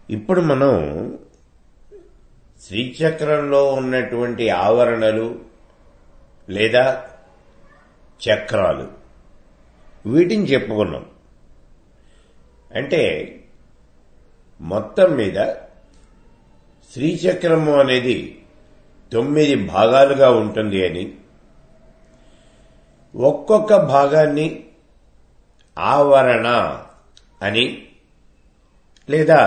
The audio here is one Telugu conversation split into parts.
ఇప్పుడు మనం శ్రీచక్రంలో ఉన్నటువంటి ఆవరణలు లేదా చక్రాలు వీటిని చెప్పుకున్నాం అంటే మొత్తం మీద శ్రీచక్రము అనేది తొమ్మిది భాగాలుగా ఉంటుంది అని ఒక్కొక్క భాగాన్ని ఆవరణ అని లేదా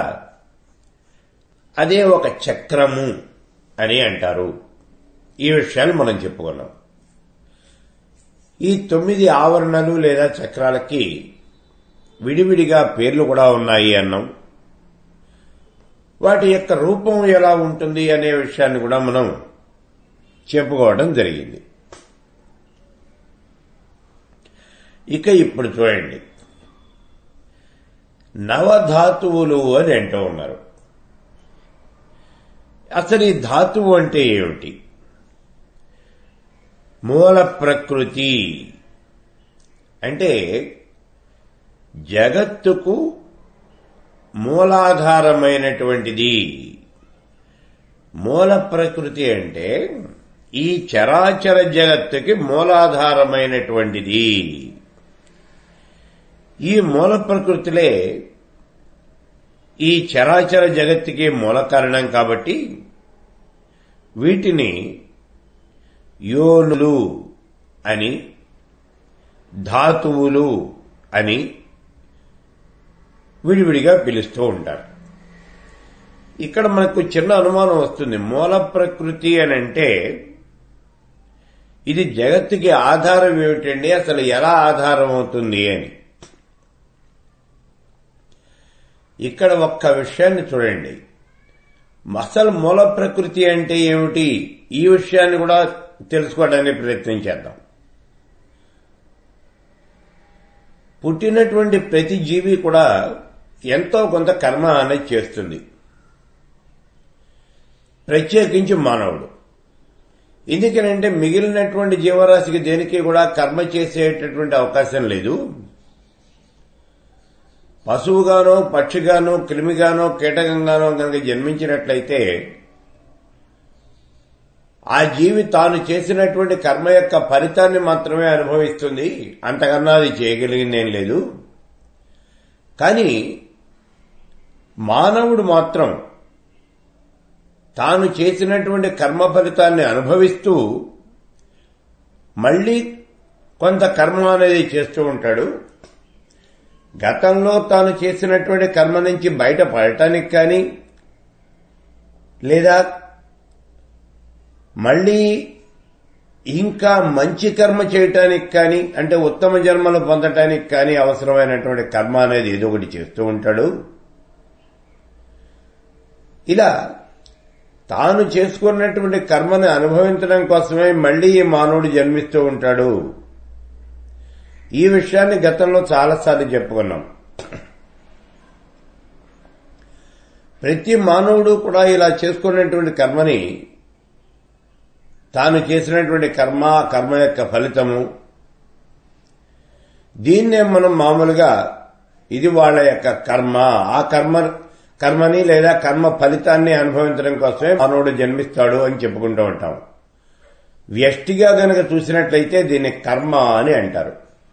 అదే ఒక చక్రము అని అంటారు ఈ విషయాలు మనం చెప్పుకున్నాం ఈ తొమ్మిది ఆవరణలు లేదా చక్రాలకి విడివిడిగా పేర్లు కూడా ఉన్నాయి అన్నాం వాటి యొక్క రూపం ఎలా ఉంటుంది అనే విషయాన్ని కూడా మనం చెప్పుకోవడం జరిగింది ఇక ఇప్పుడు చూడండి నవధాతువులు అని అంటూ ఉన్నారు అసలు ఈ ధాతువు అంటే ఏమిటి మూల ప్రకృతి అంటే జగత్తుకు మూలాధారమైనటువంటిది మూల ప్రకృతి అంటే ఈ చరాచర జగత్తుకి మూలాధారమైనటువంటిది ఈ మూల ప్రకృతిలే ఈ చరాచర జగత్తుకి మూల కారణం కాబట్టి వీటిని యోనులు అని ధాతువులు అని విడివిడిగా పిలుస్తూ ఉంటారు ఇక్కడ మనకు చిన్న అనుమానం వస్తుంది మూల ప్రకృతి అని అంటే ఇది జగత్తుకి ఆధారం ఏమిటండి అసలు ఎలా ఆధారం అవుతుంది అని ఇక్కడ ఒక్క విషయాన్ని చూడండి అసలు మూల ప్రకృతి అంటే ఏమిటి ఈ విషయాన్ని కూడా తెలుసుకోవడానికి ప్రయత్నం చేద్దాం పుట్టినటువంటి ప్రతి జీవి కూడా ఎంతో కొంత కర్మ అనేది చేస్తుంది ప్రత్యేకించి మానవుడు ఎందుకనంటే మిగిలినటువంటి జీవరాశికి దేనికి కూడా కర్మ చేసేటటువంటి అవకాశం లేదు పశువుగానో పక్షిగానో క్రిమిగానో కీటకంగానో కనుక జన్మించినట్లయితే ఆ జీవి తాను చేసినటువంటి కర్మ యొక్క ఫలితాన్ని మాత్రమే అనుభవిస్తుంది అంతకన్నా అది చేయగలిగిందేం లేదు కానీ మానవుడు మాత్రం తాను చేసినటువంటి కర్మ ఫలితాన్ని అనుభవిస్తూ మళ్లీ కొంత కర్మ అనేది చేస్తూ ఉంటాడు గతంలో తాను చేసినటువంటి కర్మ నుంచి బయటపడటానికి కానీ లేదా మళ్లీ ఇంకా మంచి కర్మ చేయటానికి కానీ అంటే ఉత్తమ జన్మలు పొందటానికి కానీ అవసరమైనటువంటి కర్మ అనేది ఏదో ఒకటి చేస్తూ ఉంటాడు ఇలా తాను చేసుకున్నటువంటి కర్మని అనుభవించడం కోసమే మళ్లీ ఈ మానవుడు జన్మిస్తూ ఉంటాడు ఈ విషయాన్ని గతంలో చాలాసార్లు చెప్పుకున్నాం ప్రతి మానవుడు కూడా ఇలా చేసుకున్నటువంటి కర్మని తాను చేసినటువంటి కర్మ కర్మ యొక్క ఫలితము దీన్నే మనం మామూలుగా ఇది వాళ్ళ యొక్క కర్మ ఆ కర్మ కర్మని లేదా కర్మ ఫలితాన్ని అనుభవించడం కోసమే మానవుడు జన్మిస్తాడు అని చెప్పుకుంటూ ఉంటాం వ్యష్టిగా గనక చూసినట్లయితే దీన్ని కర్మ అని అంటారు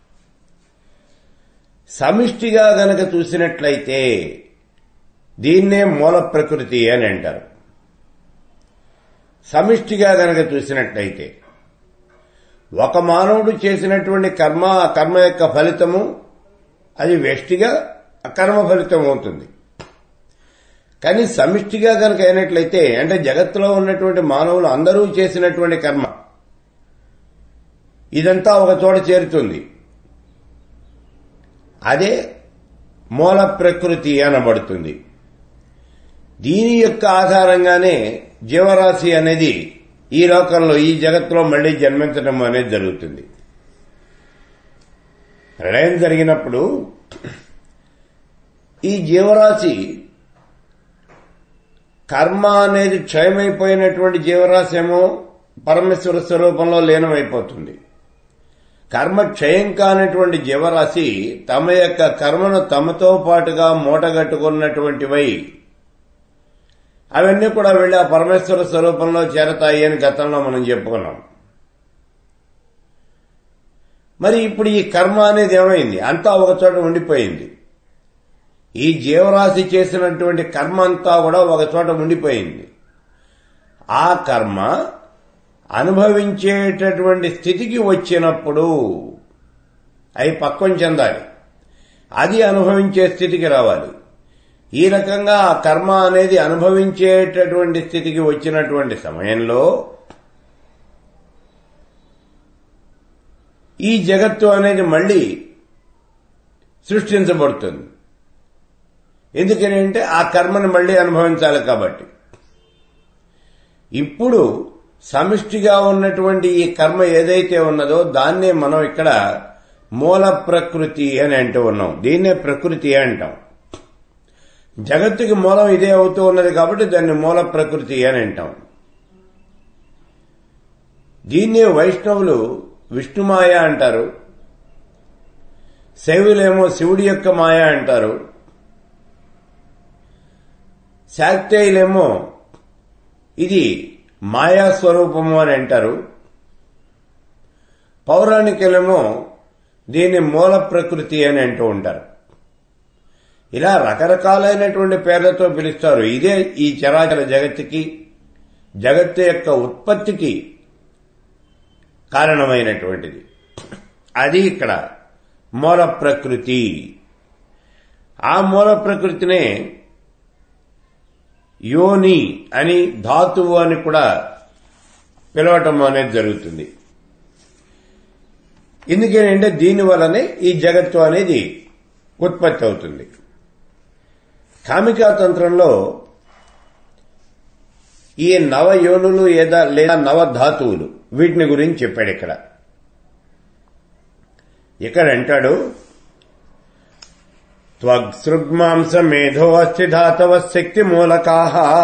సమిష్టిగా గనక చూసినట్లయితే దీన్నే మూల ప్రకృతి అని అంటారు సమిష్టిగా గనక చూసినట్లయితే ఒక మానవుడు చేసినటువంటి కర్మ ఆ కర్మ యొక్క ఫలితము అది వ్యష్టిగా కర్మ ఫలితం అవుతుంది కానీ సమిష్టిగా కనుక అయినట్లయితే అంటే జగత్తులో ఉన్నటువంటి మానవులు అందరూ చేసినటువంటి కర్మ ఇదంతా ఒక చోట చేరుతుంది అదే మూల ప్రకృతి అనబడుతుంది దీని యొక్క ఆధారంగానే జీవరాశి అనేది ఈ లోకంలో ఈ జగత్తులో మళ్లీ జన్మించడం అనేది జరుగుతుంది ప్రళయం జరిగినప్పుడు ఈ జీవరాశి కర్మ అనేది క్షయమైపోయినటువంటి జీవరాశి ఏమో పరమేశ్వర స్వరూపంలో లీనమైపోతుంది కర్మ క్షయం కానటువంటి జీవరాశి తమ యొక్క కర్మను తమతో పాటుగా మూటగట్టుకున్నటువంటివై అవన్నీ కూడా వెళ్ళి ఆ పరమేశ్వర స్వరూపంలో చేరతాయి అని గతంలో మనం చెప్పుకున్నాం మరి ఇప్పుడు ఈ కర్మ అనేది ఏమైంది అంతా ఒక చోట ఉండిపోయింది ఈ జీవరాశి చేసినటువంటి కర్మ అంతా కూడా ఒక చోట ఉండిపోయింది ఆ కర్మ అనుభవించేటటువంటి స్థితికి వచ్చినప్పుడు అవి పక్వం చెందాలి అది అనుభవించే స్థితికి రావాలి ఈ రకంగా ఆ కర్మ అనేది అనుభవించేటటువంటి స్థితికి వచ్చినటువంటి సమయంలో ఈ జగత్తు అనేది మళ్ళీ సృష్టించబడుతుంది ఎందుకని అంటే ఆ కర్మను మళ్ళీ అనుభవించాలి కాబట్టి ఇప్పుడు సమిష్టిగా ఉన్నటువంటి ఈ కర్మ ఏదైతే ఉన్నదో దాన్నే మనం ఇక్కడ మూల ప్రకృతి అని అంటూ ఉన్నాం దీన్నే ప్రకృతి అంటాం జగత్తుకి మూలం ఇదే అవుతూ ఉన్నది కాబట్టి దాన్ని మూల ప్రకృతి అని అంటాం దీన్నే వైష్ణవులు విష్ణుమాయ అంటారు శైవులేమో శివుడి యొక్క మాయ అంటారు శాక్తేయులేమో ఇది మాయా స్వరూపము అని అంటారు పౌరాణికులేమో దీన్ని మూల ప్రకృతి అని అంటూ ఉంటారు ఇలా రకరకాలైనటువంటి పేర్లతో పిలుస్తారు ఇదే ఈ చరాచర జగత్తుకి జగత్తు యొక్క ఉత్పత్తికి కారణమైనటువంటిది అది ఇక్కడ మూల ప్రకృతి ఆ మూల ప్రకృతినే యోని అని ధాతువు అని కూడా పిలవటం అనేది జరుగుతుంది ఎందుకంటే దీని వల్లనే ఈ జగత్తు అనేది ఉత్పత్తి అవుతుంది కామికా తంత్రంలో ఈ నవయోనులు ఏదా లేదా నవధాతువులు వీటిని గురించి చెప్పాడు ఇక్కడ ఇక్కడ అంటాడు త్వగ్సృగ్మాంస మేధో అస్థి ధాతవ శక్తి మూలకా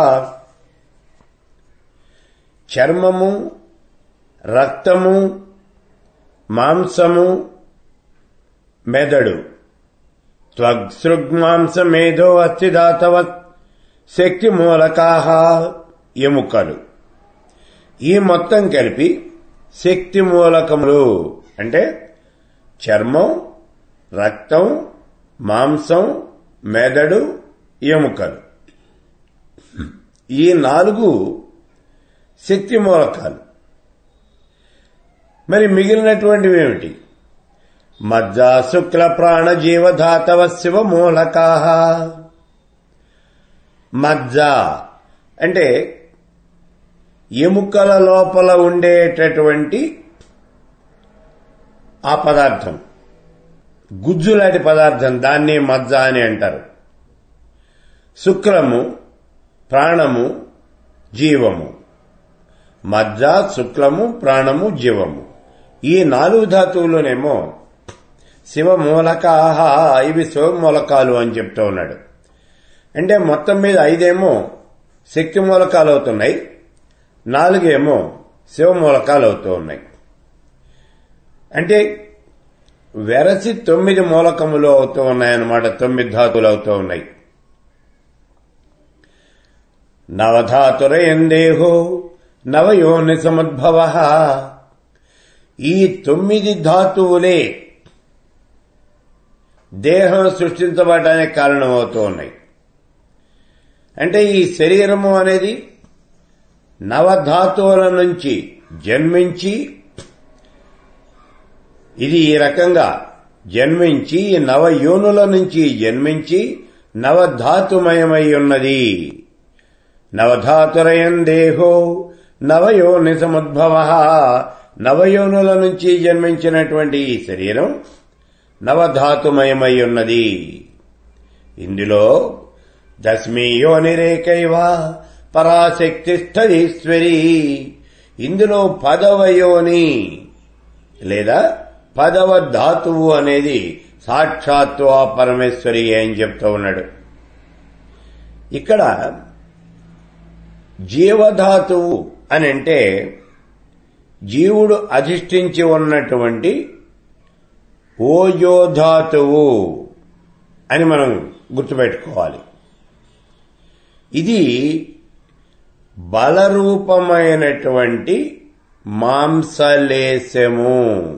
చర్మము రక్తము మాంసము మెదడు త్వగ్సృగ్మాంస మేధో అస్థి ధాతవ శక్తి మూలకా ఎముకలు ఈ మొత్తం కలిపి శక్తి మూలకములు అంటే చర్మం రక్తం మాంసం మెదడు ఎముకలు ఈ నాలుగు శక్తి మూలకాలు మరి మిగిలినటువంటివి ఏమిటి మజ్జ శుక్ల ప్రాణ జీవధాతవ శివ మూలకా మజ్జ అంటే ఎముకల లోపల ఉండేటటువంటి ఆ పదార్థం గుజ్జులాంటి పదార్థం దాన్ని మజ్జ అని అంటారు శుక్రము ప్రాణము జీవము మజ్జ శుక్లము ప్రాణము జీవము ఈ నాలుగు ధాతువులోనేమో శివ మూలకాహ ఇవి శివ మూలకాలు అని చెప్తూ ఉన్నాడు అంటే మొత్తం మీద ఐదేమో శక్తి మూలకాలు అవుతున్నాయి నాలుగేమో శివ మూలకాలు అవుతూ ఉన్నాయి అంటే వెరసి తొమ్మిది మూలకములు అవుతూ ఉన్నాయన్నమాట తొమ్మిది ధాతువులు అవుతూ ఉన్నాయి నవధాతురయందేహో నవయోని సముద్భవ ఈ తొమ్మిది ధాతువులే దేహం సృష్టించబడడానికి కారణమవుతూ ఉన్నాయి అంటే ఈ శరీరము అనేది నవధాతువుల నుంచి జన్మించి ఇది ఈ రకంగా జన్మించి నవయోనుల నుంచి జన్మించి నవధాతుమయమై ఉన్నది నవధాతురయం దేహో నవయోని సముద్భవ నవయోనుల నుంచి జన్మించినటువంటి ఈ శరీరం నవధాతుమయమై ఉన్నది ఇందులో దశమీయోనిరేకైవ పరాశక్తిస్థరీశ్వరి ఇందులో పదవయోని లేదా పదవ ధాతువు అనేది సాక్షాత్తు ఆ పరమేశ్వరి అని చెప్తూ ఉన్నాడు ఇక్కడ జీవధాతువు అని అంటే జీవుడు అధిష్ఠించి ఉన్నటువంటి ఓజోధాతువు అని మనం గుర్తుపెట్టుకోవాలి ఇది బలరూపమైనటువంటి మాంసలేశము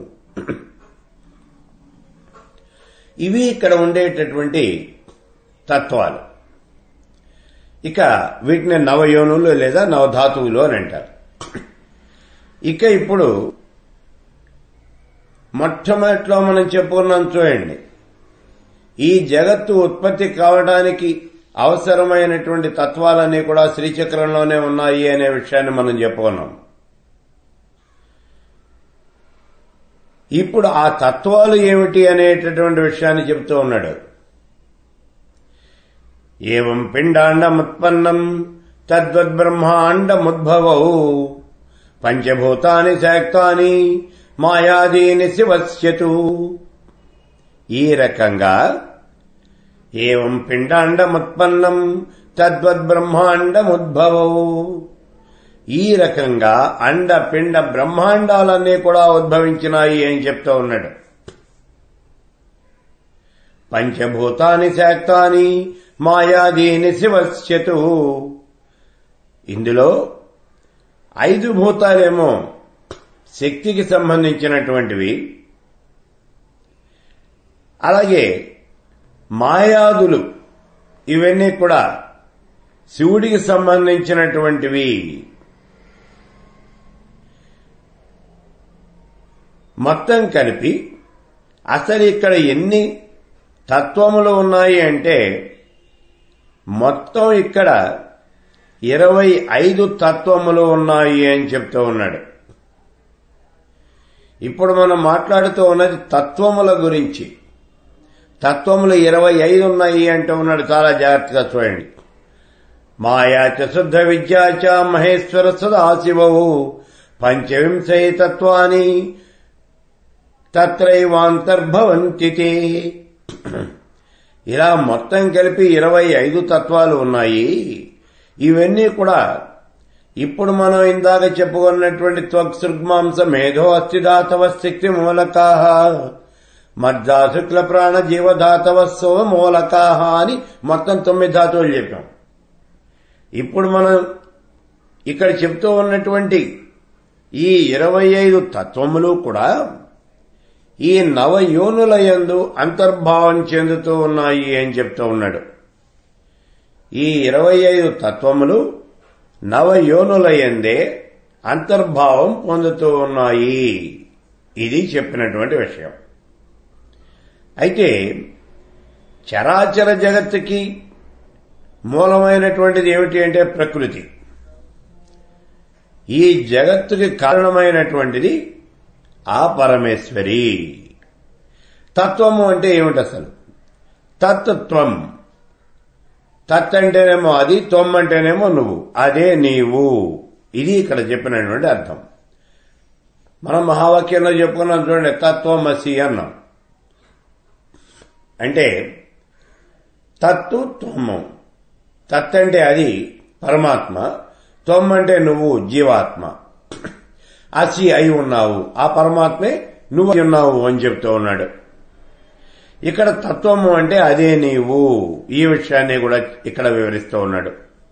ఇవి ఇక్కడ ఉండేటటువంటి తత్వాలు ఇక వీటిని నవయోనులు లేదా నవధాతువులు అని అంటారు ఇక ఇప్పుడు మొట్టమొదట్లో మనం చెప్పుకున్నాం చూడండి ఈ జగత్తు ఉత్పత్తి కావడానికి అవసరమైనటువంటి తత్వాలన్నీ కూడా శ్రీచక్రంలోనే ఉన్నాయి అనే విషయాన్ని మనం చెప్పుకున్నాం ఇప్పుడు ఆ తత్వాలు ఏమిటి అనేటటువంటి విషయాన్ని చెప్తూ ఉన్నాడు ఏం పిండాండముత్పన్నం తద్వద్బ్రహ్మాండముద్భవౌ పంచభూతాని శాక్తాని మాయాదీని శివస్యతు ఈ రకంగా ఏం పిండాండముత్పన్నం తద్వద్బ్రహ్మాండముద్భవౌ ఈ రకంగా అండ పిండ బ్రహ్మాండాలన్నీ కూడా ఉద్భవించినాయి అని చెప్తూ ఉన్నాడు పంచభూతాని శాక్తాని మాయాదీని శివస్యతు ఇందులో ఐదు భూతాలేమో శక్తికి సంబంధించినటువంటివి అలాగే మాయాదులు ఇవన్నీ కూడా శివుడికి సంబంధించినటువంటివి మొత్తం కలిపి అసలు ఇక్కడ ఎన్ని తత్వములు ఉన్నాయి అంటే మొత్తం ఇక్కడ ఇరవై ఐదు తత్వములు ఉన్నాయి అని చెప్తూ ఉన్నాడు ఇప్పుడు మనం మాట్లాడుతూ ఉన్నది తత్వముల గురించి తత్వములు ఇరవై ఐదు ఉన్నాయి అంటూ ఉన్నాడు చాలా జాగ్రత్తగా చూడండి మాయాచ శుద్ధ విద్యాచ మహేశ్వర సదాశివవు పంచవింశై తత్వాని తత్రైవాంతర్భవంతి ఇలా మొత్తం కలిపి ఇరవై ఐదు తత్వాలు ఉన్నాయి ఇవన్నీ కూడా ఇప్పుడు మనం ఇందాక చెప్పుకున్నటువంటి త్వక్సృగ్మాంస మేధో అస్థిధాతవ శక్తి మూలకాహ మజ్జా శుక్ల ప్రాణ జీవధాతవ సోమ మూలకాహ అని మొత్తం తొమ్మిది ధాతువులు చెప్పాం ఇప్పుడు మనం ఇక్కడ చెప్తూ ఉన్నటువంటి ఈ ఇరవై ఐదు తత్వములు కూడా ఈ నవయోనుల యందు అంతర్భావం చెందుతూ ఉన్నాయి అని చెప్తూ ఉన్నాడు ఈ ఇరవై ఐదు తత్వములు నవయోనుల యందే అంతర్భావం పొందుతూ ఉన్నాయి ఇది చెప్పినటువంటి విషయం అయితే చరాచర జగత్తుకి మూలమైనటువంటిది ఏమిటి అంటే ప్రకృతి ఈ జగత్తుకి కారణమైనటువంటిది ఆ పరమేశ్వరి తత్వము అంటే ఏమిటి అసలు తత్వం తత్ అంటేనేమో అది త్వం అంటేనేమో నువ్వు అదే నీవు ఇది ఇక్కడ చెప్పినటువంటి అర్థం మనం మహావాక్యంలో చెప్పుకున్నాం చూడండి తత్వమసి అన్నాం అంటే తత్తు త్వము తత్ అంటే అది పరమాత్మ త్వం అంటే నువ్వు జీవాత్మ అసి అయి ఉన్నావు ఆ పరమాత్మే నువ్వు అయి ఉన్నావు అని చెప్తూ ఉన్నాడు ఇక్కడ తత్వము అంటే అదే నీవు ఈ విషయాన్ని కూడా ఇక్కడ వివరిస్తూ ఉన్నాడు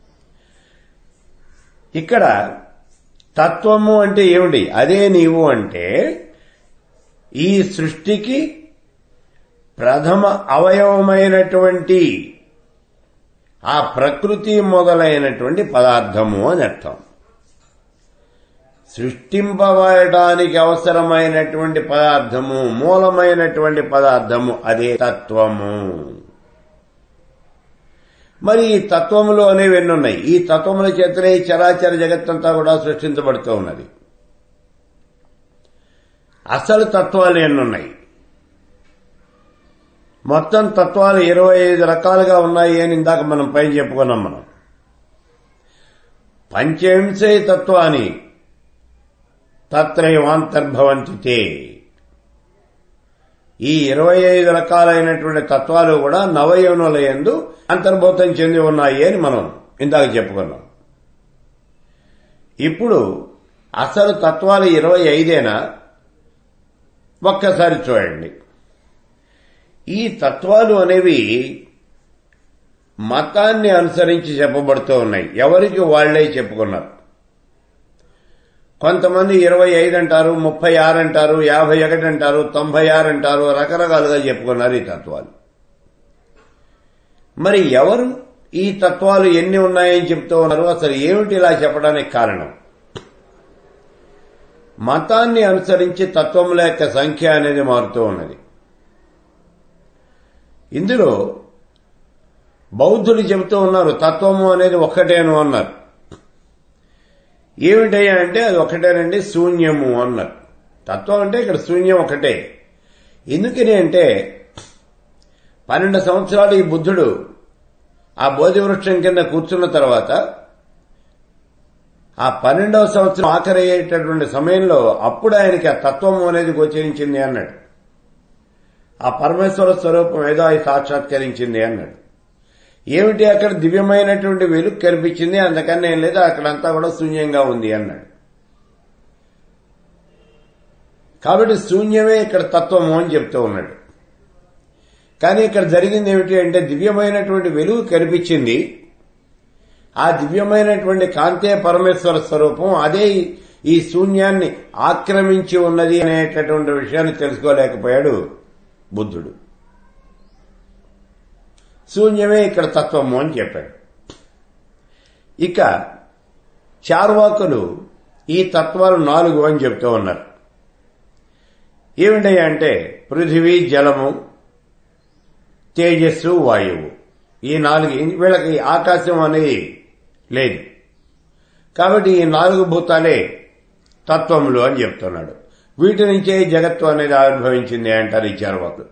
ఇక్కడ తత్వము అంటే ఏమిటి అదే నీవు అంటే ఈ సృష్టికి ప్రథమ అవయవమైనటువంటి ఆ ప్రకృతి మొదలైనటువంటి పదార్థము అని అర్థం సృష్టింపబడటానికి అవసరమైనటువంటి పదార్థము మూలమైనటువంటి పదార్థము అదే తత్వము మరి ఈ తత్వములు అనేవి ఎన్నున్నాయి ఈ తత్వముల చేతనే ఈ చరాచర జగత్తంతా కూడా సృష్టించబడుతూ ఉన్నది అసలు తత్వాలు ఎన్నున్నాయి మొత్తం తత్వాలు ఇరవై ఐదు రకాలుగా ఉన్నాయి అని ఇందాక మనం పైన చెప్పుకున్నాం మనం పంచవింశే తత్వాన్ని తత్రయవాంతర్భవంతి ఈ ఇరవై ఐదు రకాలైనటువంటి తత్వాలు కూడా నవయవనుల ఎందు అంతర్భూతం చెంది ఉన్నాయి అని మనం ఇందాక చెప్పుకున్నాం ఇప్పుడు అసలు తత్వాలు ఇరవై ఐదేనా ఒక్కసారి చూడండి ఈ తత్వాలు అనేవి మతాన్ని అనుసరించి చెప్పబడుతూ ఉన్నాయి ఎవరికి వాళ్లే చెప్పుకున్నారు కొంతమంది ఇరవై ఐదు అంటారు ముప్పై ఆరు అంటారు యాభై ఒకటి అంటారు తొంభై ఆరు అంటారు రకరకాలుగా చెప్పుకున్నారు ఈ తత్వాలు మరి ఎవరు ఈ తత్వాలు ఎన్ని ఉన్నాయని చెప్తూ ఉన్నారు అసలు ఏమిటి ఇలా చెప్పడానికి కారణం మతాన్ని అనుసరించి తత్వముల యొక్క సంఖ్య అనేది మారుతూ ఉన్నది ఇందులో బౌద్ధులు చెబుతూ ఉన్నారు తత్వము అనేది ఒక్కటేను అన్నారు ఏమిటయ్యా అంటే అది ఒకటేనండి శూన్యము అన్నారు తత్వం అంటే ఇక్కడ శూన్యం ఒకటే ఎందుకని అంటే పన్నెండు సంవత్సరాలు ఈ బుద్ధుడు ఆ బోధి వృక్షం కింద కూర్చున్న తర్వాత ఆ పన్నెండవ సంవత్సరం ఆఖరి అయ్యేటటువంటి సమయంలో అప్పుడు ఆయనకి ఆ తత్వము అనేది గోచరించింది అన్నాడు ఆ పరమేశ్వర స్వరూపం ఏదో ఆయన సాక్షాత్కరించింది అన్నాడు ఏమిటి అక్కడ దివ్యమైనటువంటి వెలుగు కనిపించింది అందుకని ఏం లేదు అక్కడంతా కూడా శూన్యంగా ఉంది అన్నాడు కాబట్టి శూన్యమే ఇక్కడ తత్వము అని చెప్తూ ఉన్నాడు కానీ ఇక్కడ జరిగింది ఏమిటి అంటే దివ్యమైనటువంటి వెలుగు కనిపించింది ఆ దివ్యమైనటువంటి కాంతే పరమేశ్వర స్వరూపం అదే ఈ శూన్యాన్ని ఆక్రమించి ఉన్నది అనేటటువంటి విషయాన్ని తెలుసుకోలేకపోయాడు బుద్ధుడు శూన్యమే ఇక్కడ తత్వము అని చెప్పాడు ఇక చార్వాకులు ఈ తత్వాలు నాలుగు అని చెప్తూ ఉన్నారు ఏమిటయ్యా అంటే పృథివీ జలము తేజస్సు వాయువు ఈ నాలుగు వీళ్ళకి ఆకాశం అనేది లేదు కాబట్టి ఈ నాలుగు భూతాలే తత్వములు అని చెప్తున్నాడు వీటి నుంచే జగత్తు అనేది ఆవిర్భవించింది అంటారు ఈ చార్వాకులు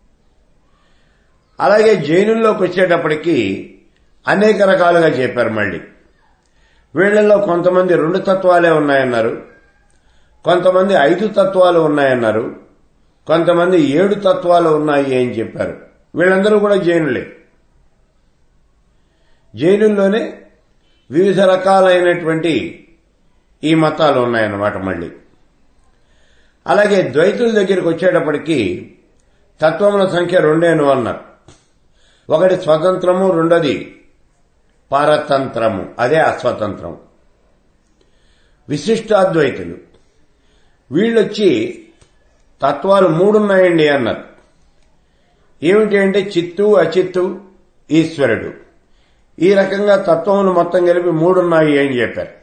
అలాగే జైనుల్లోకి వచ్చేటప్పటికి అనేక రకాలుగా చెప్పారు మళ్ళీ వీళ్లలో కొంతమంది రెండు తత్వాలే ఉన్నాయన్నారు కొంతమంది ఐదు తత్వాలు ఉన్నాయన్నారు కొంతమంది ఏడు తత్వాలు ఉన్నాయి అని చెప్పారు వీళ్ళందరూ కూడా జైనులే జైనుల్లోనే వివిధ రకాలైనటువంటి ఈ మతాలు ఉన్నాయన్నమాట మళ్ళీ అలాగే ద్వైతుల దగ్గరికి వచ్చేటప్పటికి తత్వముల సంఖ్య రెండేను అన్నారు ఒకటి స్వతంత్రము రెండోది పారతంత్రము అదే అస్వతంత్రం విశిష్టాద్వైతులు వీళ్ళొచ్చి తత్వాలు మూడున్నాయండి అన్నారు ఏమిటి అంటే చిత్తు అచిత్తు ఈశ్వరుడు ఈ రకంగా తత్వములు మొత్తం కలిపి మూడున్నాయి అని చెప్పారు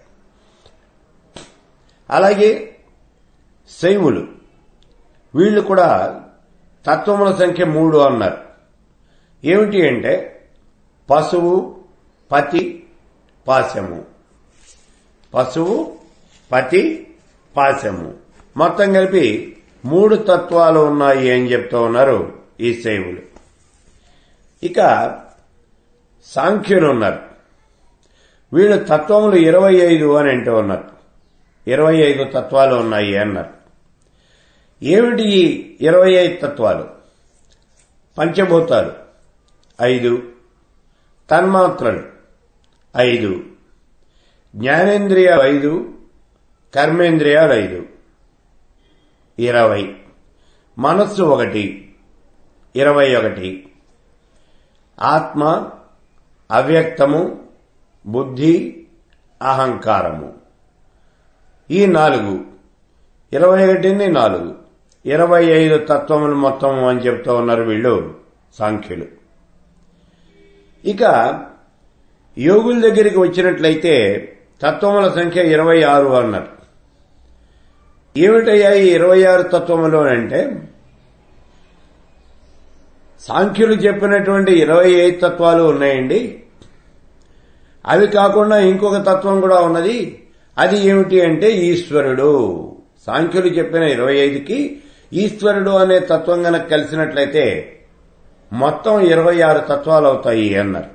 అలాగే శైవులు వీళ్ళు కూడా తత్వముల సంఖ్య మూడు అన్నారు ఏమిటి అంటే పశువు పతి పాశము పశువు పతి పాశము మొత్తం కలిపి మూడు తత్వాలు ఉన్నాయి అని చెప్తూ ఉన్నారు ఈ శైవులు ఇక సాంఖ్యులు ఉన్నారు వీళ్ళు తత్వములు ఇరవై ఐదు అని అంటూ ఉన్నారు ఇరవై ఐదు తత్వాలు ఉన్నాయి అన్నారు ఏమిటి ఈ ఇరవై ఐదు తత్వాలు పంచభూతాలు ఐదు తన్మాత్రలు ఐదు జ్ఞానేంద్రియాలు ఐదు కర్మేంద్రియాలు ఐదు ఇరవై మనస్సు ఒకటి ఇరవై ఒకటి ఆత్మ అవ్యక్తము బుద్ధి అహంకారము ఈ నాలుగు ఇరవై ఒకటిని నాలుగు ఇరవై ఐదు తత్వములు మొత్తం అని చెప్తూ ఉన్నారు వీళ్ళు సాంఖ్యులు ఇక యోగుల దగ్గరికి వచ్చినట్లయితే తత్వముల సంఖ్య ఇరవై ఆరు అన్నారు ఏమిటయ్యా ఈ ఇరవై ఆరు తత్వములు అంటే సాంఖ్యులు చెప్పినటువంటి ఇరవై ఐదు తత్వాలు ఉన్నాయండి అవి కాకుండా ఇంకొక తత్వం కూడా ఉన్నది అది ఏమిటి అంటే ఈశ్వరుడు సాంఖ్యులు చెప్పిన ఇరవై ఐదుకి ఈశ్వరుడు అనే తత్వం గనక కలిసినట్లయితే మొత్తం ఇరవై ఆరు తత్వాలు అవుతాయి అన్నారు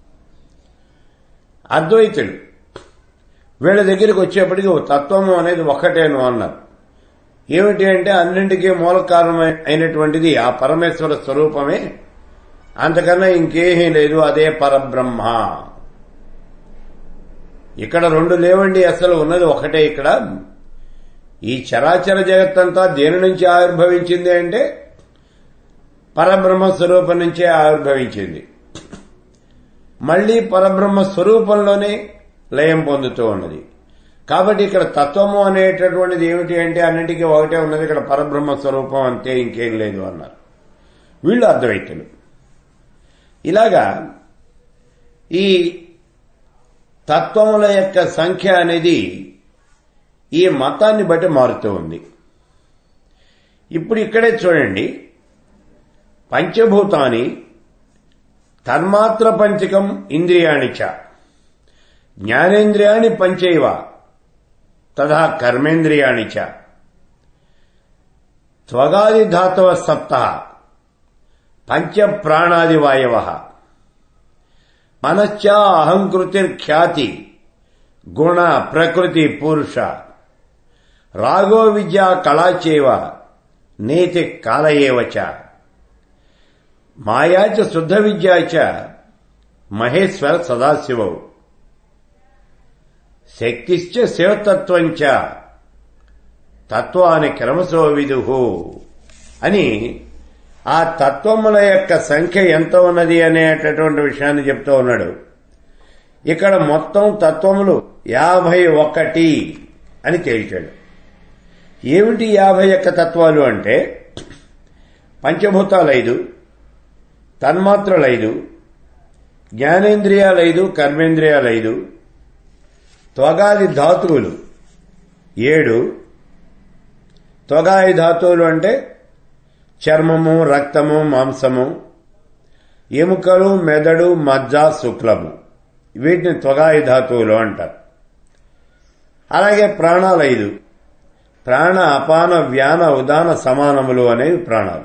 అద్వైతులు వీళ్ళ దగ్గరికి వచ్చేప్పటికి తత్వము అనేది ఒక్కటేను అన్నారు ఏమిటి అంటే అన్నింటికీ మూల కారణం అయినటువంటిది ఆ పరమేశ్వర స్వరూపమే అంతకన్నా ఇంకేమీ లేదు అదే పరబ్రహ్మ ఇక్కడ రెండు లేవండి అసలు ఉన్నది ఒకటే ఇక్కడ ఈ చరాచర జగత్తంతా దేని నుంచి ఆవిర్భవించింది అంటే పరబ్రహ్మ స్వరూపం నుంచే ఆవిర్భవించింది మళ్లీ పరబ్రహ్మ స్వరూపంలోనే లయం పొందుతూ ఉన్నది కాబట్టి ఇక్కడ తత్వము అనేటటువంటిది ఏమిటి అంటే అన్నిటికీ ఒకటే ఉన్నది ఇక్కడ పరబ్రహ్మ స్వరూపం అంతే ఇంకేం లేదు అన్నారు వీళ్ళు అద్వైతులు ఇలాగా ఈ తత్వముల యొక్క సంఖ్య అనేది ఈ మతాన్ని బట్టి మారుతూ ఉంది ఇప్పుడు ఇక్కడే చూడండి పంచభూతాని తన్మాత్ర పంచకం ఇంద్రియాణి చ జ్ఞానేంద్రియాణి పంచైవ తథా కర్మేంద్రియాణి చ త్వగాది ధాతవ సప్త పంచ ప్రాణాది వాయవ మనశ్చ అహంకృతిర్ఖ్యాతి గుణ ప్రకృతి పురుష రాగో విద్యా కళాచేవ నేతి కాలయేవచ మాయాచ శుద్ధ విద్యాచ మహేశ్వర సదాశివౌ శక్తిశ్చ శివతత్వంచ తత్వాన్ని క్రమశో విదుహు అని ఆ తత్వముల యొక్క సంఖ్య ఎంత ఉన్నది అనేటటువంటి విషయాన్ని చెప్తూ ఉన్నాడు ఇక్కడ మొత్తం తత్వములు యాభై ఒకటి అని తేల్చాడు ఏమిటి యాభై ఒక్క తత్వాలు అంటే పంచభూతాలు ఐదు తన్మాత్రలు ఐదు జ్ఞానేంద్రియాలు ఐదు కర్మేంద్రియాలు ఐదు త్వగాది ధాతువులు ఏడు త్వగాది ధాతువులు అంటే చర్మము రక్తము మాంసము ఎముకలు మెదడు మజ్జ శుక్లము వీటిని త్వగాయి ధాతువులు అంటారు అలాగే ప్రాణాలు ఐదు ప్రాణ అపాన వ్యాన ఉదాన సమానములు అనేవి ప్రాణాలు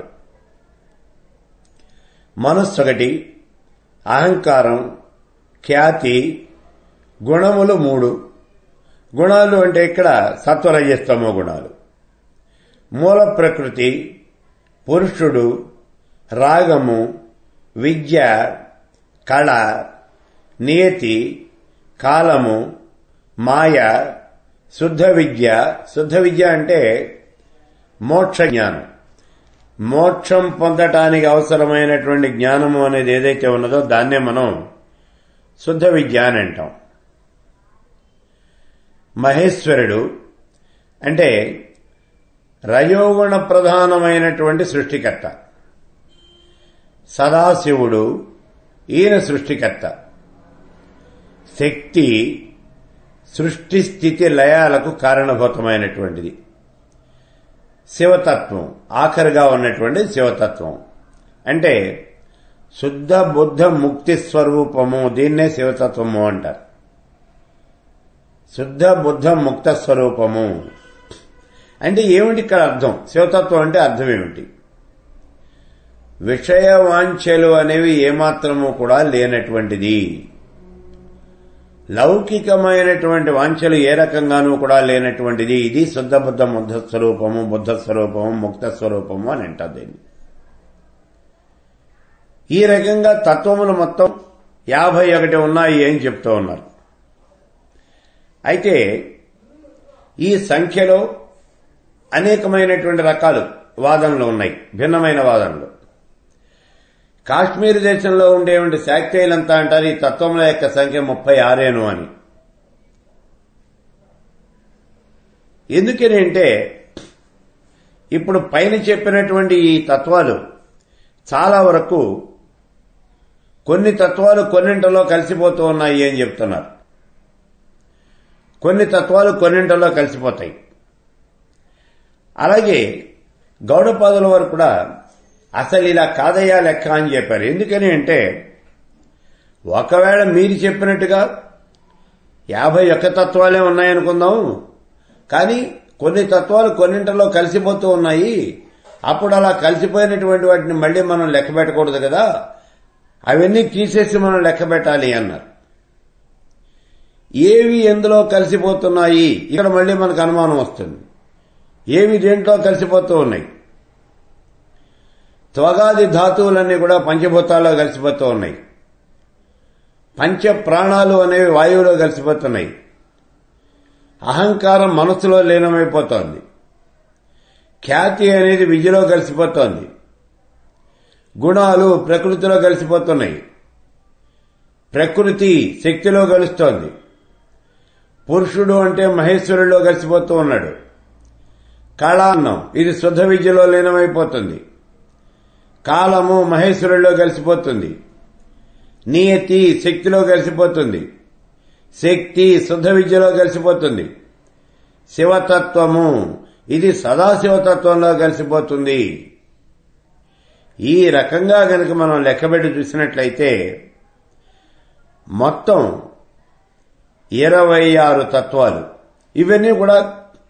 మనస్సు ఒకటి అహంకారం ఖ్యాతి గుణములు మూడు గుణాలు అంటే ఇక్కడ సత్వరజస్తమో గుణాలు మూల ప్రకృతి పురుషుడు రాగము విద్య కళ నియతి కాలము మాయ శుద్ధ విద్య శుద్ధ విద్య అంటే మోక్ష జ్ఞానం మోక్షం పొందటానికి అవసరమైనటువంటి జ్ఞానము అనేది ఏదైతే ఉన్నదో దాన్నే మనం శుద్ధ విద్య అని అంటాం మహేశ్వరుడు అంటే రయోగుణ ప్రధానమైనటువంటి సృష్టికర్త సదాశివుడు ఈయన సృష్టికర్త శక్తి సృష్టి స్థితి లయాలకు కారణభూతమైనటువంటిది శివతత్వం ఆఖరిగా ఉన్నటువంటి శివతత్వం అంటే శుద్ధ బుద్ధ ముక్తి స్వరూపము దీన్నే శివతత్వము అంటారు శుద్ధ బుద్ధ ముక్త స్వరూపము అంటే ఏమిటి ఇక్కడ అర్థం శివతత్వం అంటే అర్థం ఏమిటి విషయ వాంఛలు అనేవి ఏమాత్రము కూడా లేనటువంటిది లౌకికమైనటువంటి వాంఛలు ఏ రకంగానూ కూడా లేనటువంటిది ఇది శుద్ధ బుద్ధ ముద్ధ స్వరూపము బుద్ధ స్వరూపము ముక్త స్వరూపము అని అంటారు దీన్ని ఈ రకంగా తత్వములు మొత్తం యాభై ఒకటి ఉన్నాయి అని చెప్తూ ఉన్నారు అయితే ఈ సంఖ్యలో అనేకమైనటువంటి రకాలు వాదనలు ఉన్నాయి భిన్నమైన వాదనలు కాశ్మీర్ దేశంలో ఉండేటువంటి శాక్తేయులంతా అంటారు ఈ తత్వముల యొక్క సంఖ్య ముప్పై ఆరేను అని ఎందుకని అంటే ఇప్పుడు పైన చెప్పినటువంటి ఈ తత్వాలు చాలా వరకు కొన్ని తత్వాలు కొన్నింటిలో కలిసిపోతూ ఉన్నాయి అని చెప్తున్నారు కొన్ని తత్వాలు కొన్నింటిలో కలిసిపోతాయి అలాగే గౌడపాదుల వారు కూడా అసలు ఇలా కాదయ్యా లెక్క అని చెప్పారు ఎందుకని అంటే ఒకవేళ మీరు చెప్పినట్టుగా యాభై ఒక్క తత్వాలే ఉన్నాయనుకుందాం కానీ కొన్ని తత్వాలు కొన్నింటిలో కలిసిపోతూ ఉన్నాయి అప్పుడు అలా కలిసిపోయినటువంటి వాటిని మళ్ళీ మనం లెక్క పెట్టకూడదు కదా అవన్నీ తీసేసి మనం లెక్క పెట్టాలి అన్నారు ఏవి ఎందులో కలిసిపోతున్నాయి ఇక్కడ మళ్ళీ మనకు అనుమానం వస్తుంది ఏవి దేంట్లో కలిసిపోతూ ఉన్నాయి త్వగాది ధాతువులన్నీ కూడా పంచభూతాల్లో కలిసిపోతూ ఉన్నాయి పంచ ప్రాణాలు అనేవి వాయువులో కలిసిపోతున్నాయి అహంకారం మనస్సులో లీనమైపోతోంది ఖ్యాతి అనేది విద్యలో కలిసిపోతోంది గుణాలు ప్రకృతిలో కలిసిపోతున్నాయి ప్రకృతి శక్తిలో కలుస్తోంది పురుషుడు అంటే మహేశ్వరుల్లో కలిసిపోతూ ఉన్నాడు కాళాన్నం ఇది శుద్ధ విద్యలో లీనమైపోతుంది కాలము మహేశ్వరుల్లో కలిసిపోతుంది నియతి శక్తిలో కలిసిపోతుంది శక్తి శుద్ధ విద్యలో కలిసిపోతుంది శివతత్వము ఇది సదాశివతత్వంలో కలిసిపోతుంది ఈ రకంగా గనక మనం లెక్కబెట్టి చూసినట్లయితే మొత్తం ఇరవై ఆరు తత్వాలు ఇవన్నీ కూడా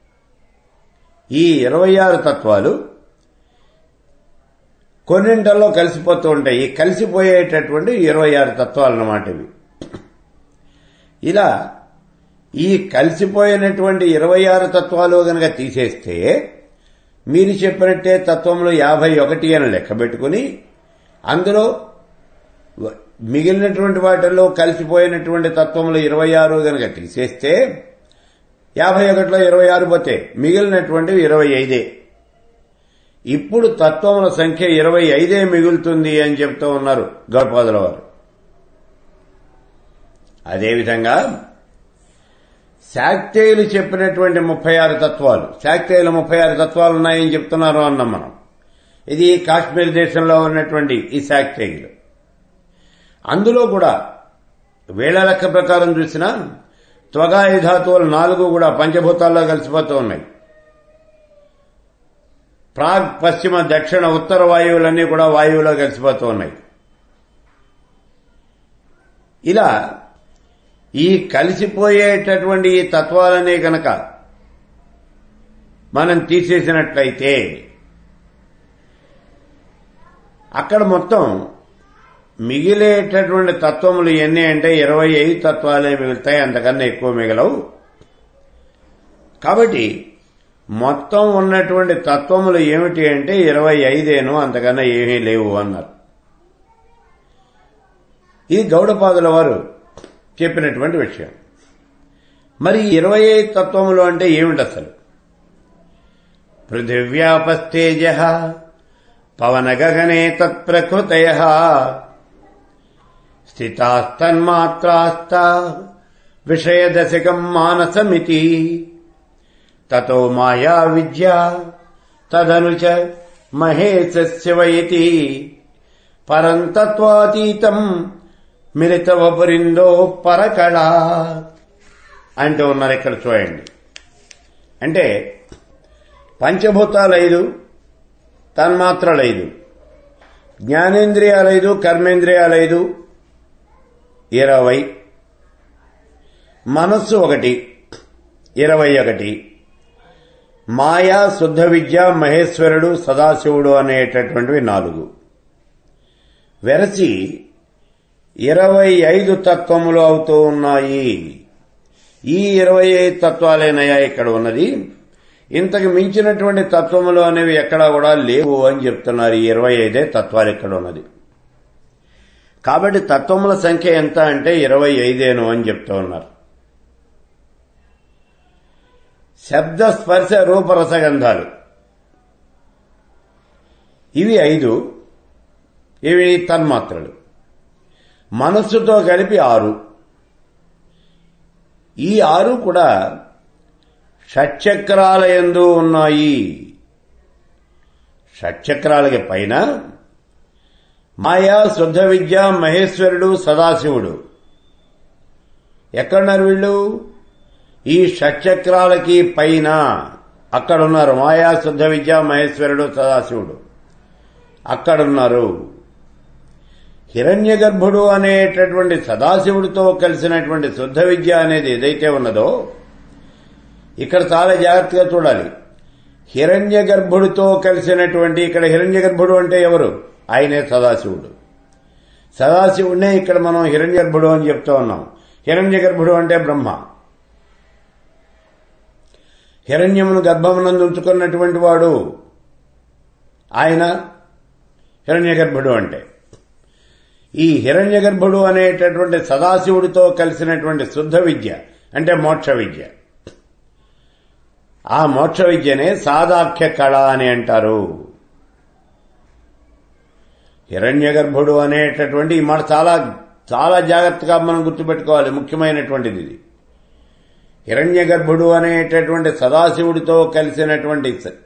ఈ ఇరవై ఆరు తత్వాలు కొన్నింటల్లో కలిసిపోతూ ఉంటాయి ఈ కలిసిపోయేటటువంటి ఇరవై ఆరు తత్వాలు అన్నమాట ఇవి ఇలా ఈ కలిసిపోయినటువంటి ఇరవై ఆరు తత్వాలు గనక తీసేస్తే మీరు చెప్పినట్టే తత్వంలో యాభై ఒకటి అని లెక్క పెట్టుకుని అందులో మిగిలినటువంటి వాటిల్లో కలిసిపోయినటువంటి తత్వంలో ఇరవై ఆరు గనక తీసేస్తే యాభై ఒకటిలో ఇరవై ఆరు పోతే మిగిలినటువంటివి ఇరవై ఐదే ఇప్పుడు తత్వముల సంఖ్య ఇరవై ఐదే మిగులుతుంది అని చెప్తూ ఉన్నారు గౌడపాదుల వారు అదేవిధంగా శాక్తేయులు చెప్పినటువంటి ముప్పై ఆరు తత్వాలు శాక్తేయులు ముప్పై ఆరు తత్వాలు ఉన్నాయని చెప్తున్నారు అన్నాం మనం ఇది కాశ్మీర్ దేశంలో ఉన్నటువంటి ఈ శాక్తేయులు అందులో కూడా వేళ లెక్క ప్రకారం చూసినా త్వగాయి ధాతువులు నాలుగు కూడా పంచభూతాల్లో కలిసిపోతూ ఉన్నాయి ప్రాగ్ పశ్చిమ దక్షిణ ఉత్తర వాయువులన్నీ కూడా వాయువులో కలిసిపోతూ ఉన్నాయి ఇలా ఈ కలిసిపోయేటటువంటి ఈ తత్వాలనే గనక మనం తీసేసినట్లయితే అక్కడ మొత్తం మిగిలేటటువంటి తత్వములు ఎన్ని అంటే ఇరవై ఐదు తత్వాలే మిగులుతాయి అంతకన్నా ఎక్కువ మిగలవు కాబట్టి మొత్తం ఉన్నటువంటి తత్వములు ఏమిటి అంటే ఇరవై ఐదేను అంతకన్నా ఏమీ లేవు అన్నారు ఇది గౌడపాదుల వారు చెప్పినటువంటి విషయం మరి ఇరవై ఐదు తత్వములు అంటే ఏమిటి అసలు పృథివ్యాపస్తేజ పవన గగనే తత్ప్రకృతయ స్థితాస్తన్మాత్రాస్త విషయదశకం మానసమితి తతో మాయా విద్య తదను చ మహేశివ పరంతత్వాతీతం మిలితవపురిందో పరకళ అంటూ ఉన్నారు ఇక్కడ చూడండి అంటే పంచభూతాలు ఐదు తన్మాత్రలు ఐదు జ్ఞానేంద్రియాలు ఐదు కర్మేంద్రియాలు ఐదు ఇరవై మనస్సు ఒకటి ఇరవై ఒకటి మాయా శుద్ధ విద్య మహేశ్వరుడు సదాశివుడు అనేటటువంటివి నాలుగు వెరసి ఇరవై ఐదు తత్వములు అవుతూ ఉన్నాయి ఈ ఇరవై ఐదు తత్వాలేనయా ఇక్కడ ఉన్నది ఇంతకు మించినటువంటి తత్వములు అనేవి ఎక్కడా కూడా లేవు అని చెప్తున్నారు ఈ ఇరవై ఐదే తత్వాలు ఇక్కడ ఉన్నది కాబట్టి తత్వముల సంఖ్య ఎంత అంటే ఇరవై ఐదేను అని చెప్తూ ఉన్నారు శబ్ద స్పర్శ రూపరసగంధాలు ఇవి ఐదు ఇవి తన్మాత్రలు మనస్సుతో కలిపి ఆరు ఈ ఆరు కూడా షట్చక్రాలయందు ఉన్నాయి షట్చక్రాలకి పైన మాయా శుద్ధ విద్య మహేశ్వరుడు సదాశివుడు ఎక్కడున్నారు వీళ్ళు ఈ షట్చక్రాలకి పైన అక్కడున్నారు మాయా శుద్ధ విద్య మహేశ్వరుడు సదాశివుడు అక్కడున్నారు హిరణ్య గర్భుడు అనేటటువంటి సదాశివుడితో కలిసినటువంటి శుద్ధ విద్య అనేది ఏదైతే ఉన్నదో ఇక్కడ చాలా జాగ్రత్తగా చూడాలి హిరణ్య గర్భుడితో కలిసినటువంటి ఇక్కడ హిరణ్య గర్భుడు అంటే ఎవరు ఆయనే సదాశివుడు సదాశివుడినే ఇక్కడ మనం హిరణ్య గర్భుడు అని చెప్తూ ఉన్నాం హిరణ్య గర్భుడు అంటే బ్రహ్మ హిరణ్యమును గర్భమునందు ఉంచుకున్నటువంటి వాడు ఆయన హిరణ్య గర్భుడు అంటే ఈ హిరణ్య గర్భుడు అనేటటువంటి సదాశివుడితో కలిసినటువంటి శుద్ధ విద్య అంటే మోక్ష విద్య ఆ మోక్ష విద్యనే సాదాఖ్య కళ అని అంటారు హిరణ్య గర్భుడు అనేటటువంటి ఈ మాట చాలా చాలా జాగ్రత్తగా మనం గుర్తుపెట్టుకోవాలి ముఖ్యమైనటువంటిది ఇది హిరణ్య గర్భుడు అనేటటువంటి సదాశివుడితో కలిసినటువంటి స-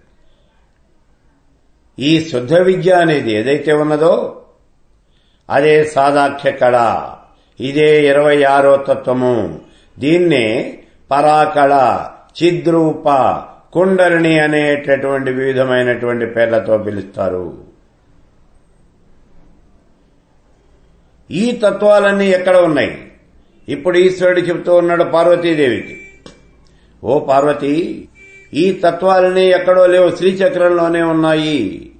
ఈ శుద్ధ విద్య అనేది ఏదైతే ఉన్నదో అదే సాదాఖ్య కళ ఇదే ఇరవై ఆరో తత్వము దీన్నే పరాకళ చిద్రూప కుండలిని అనేటటువంటి వివిధమైనటువంటి పేర్లతో పిలుస్తారు ఈ తత్వాలన్నీ ఎక్కడ ఉన్నాయి ఇప్పుడు ఈశ్వరుడు చెబుతూ ఉన్నాడు పార్వతీదేవికి ఓ పార్వతి ఈ తత్వాలన్నీ ఎక్కడో లేవు శ్రీచక్రంలోనే ఉన్నాయి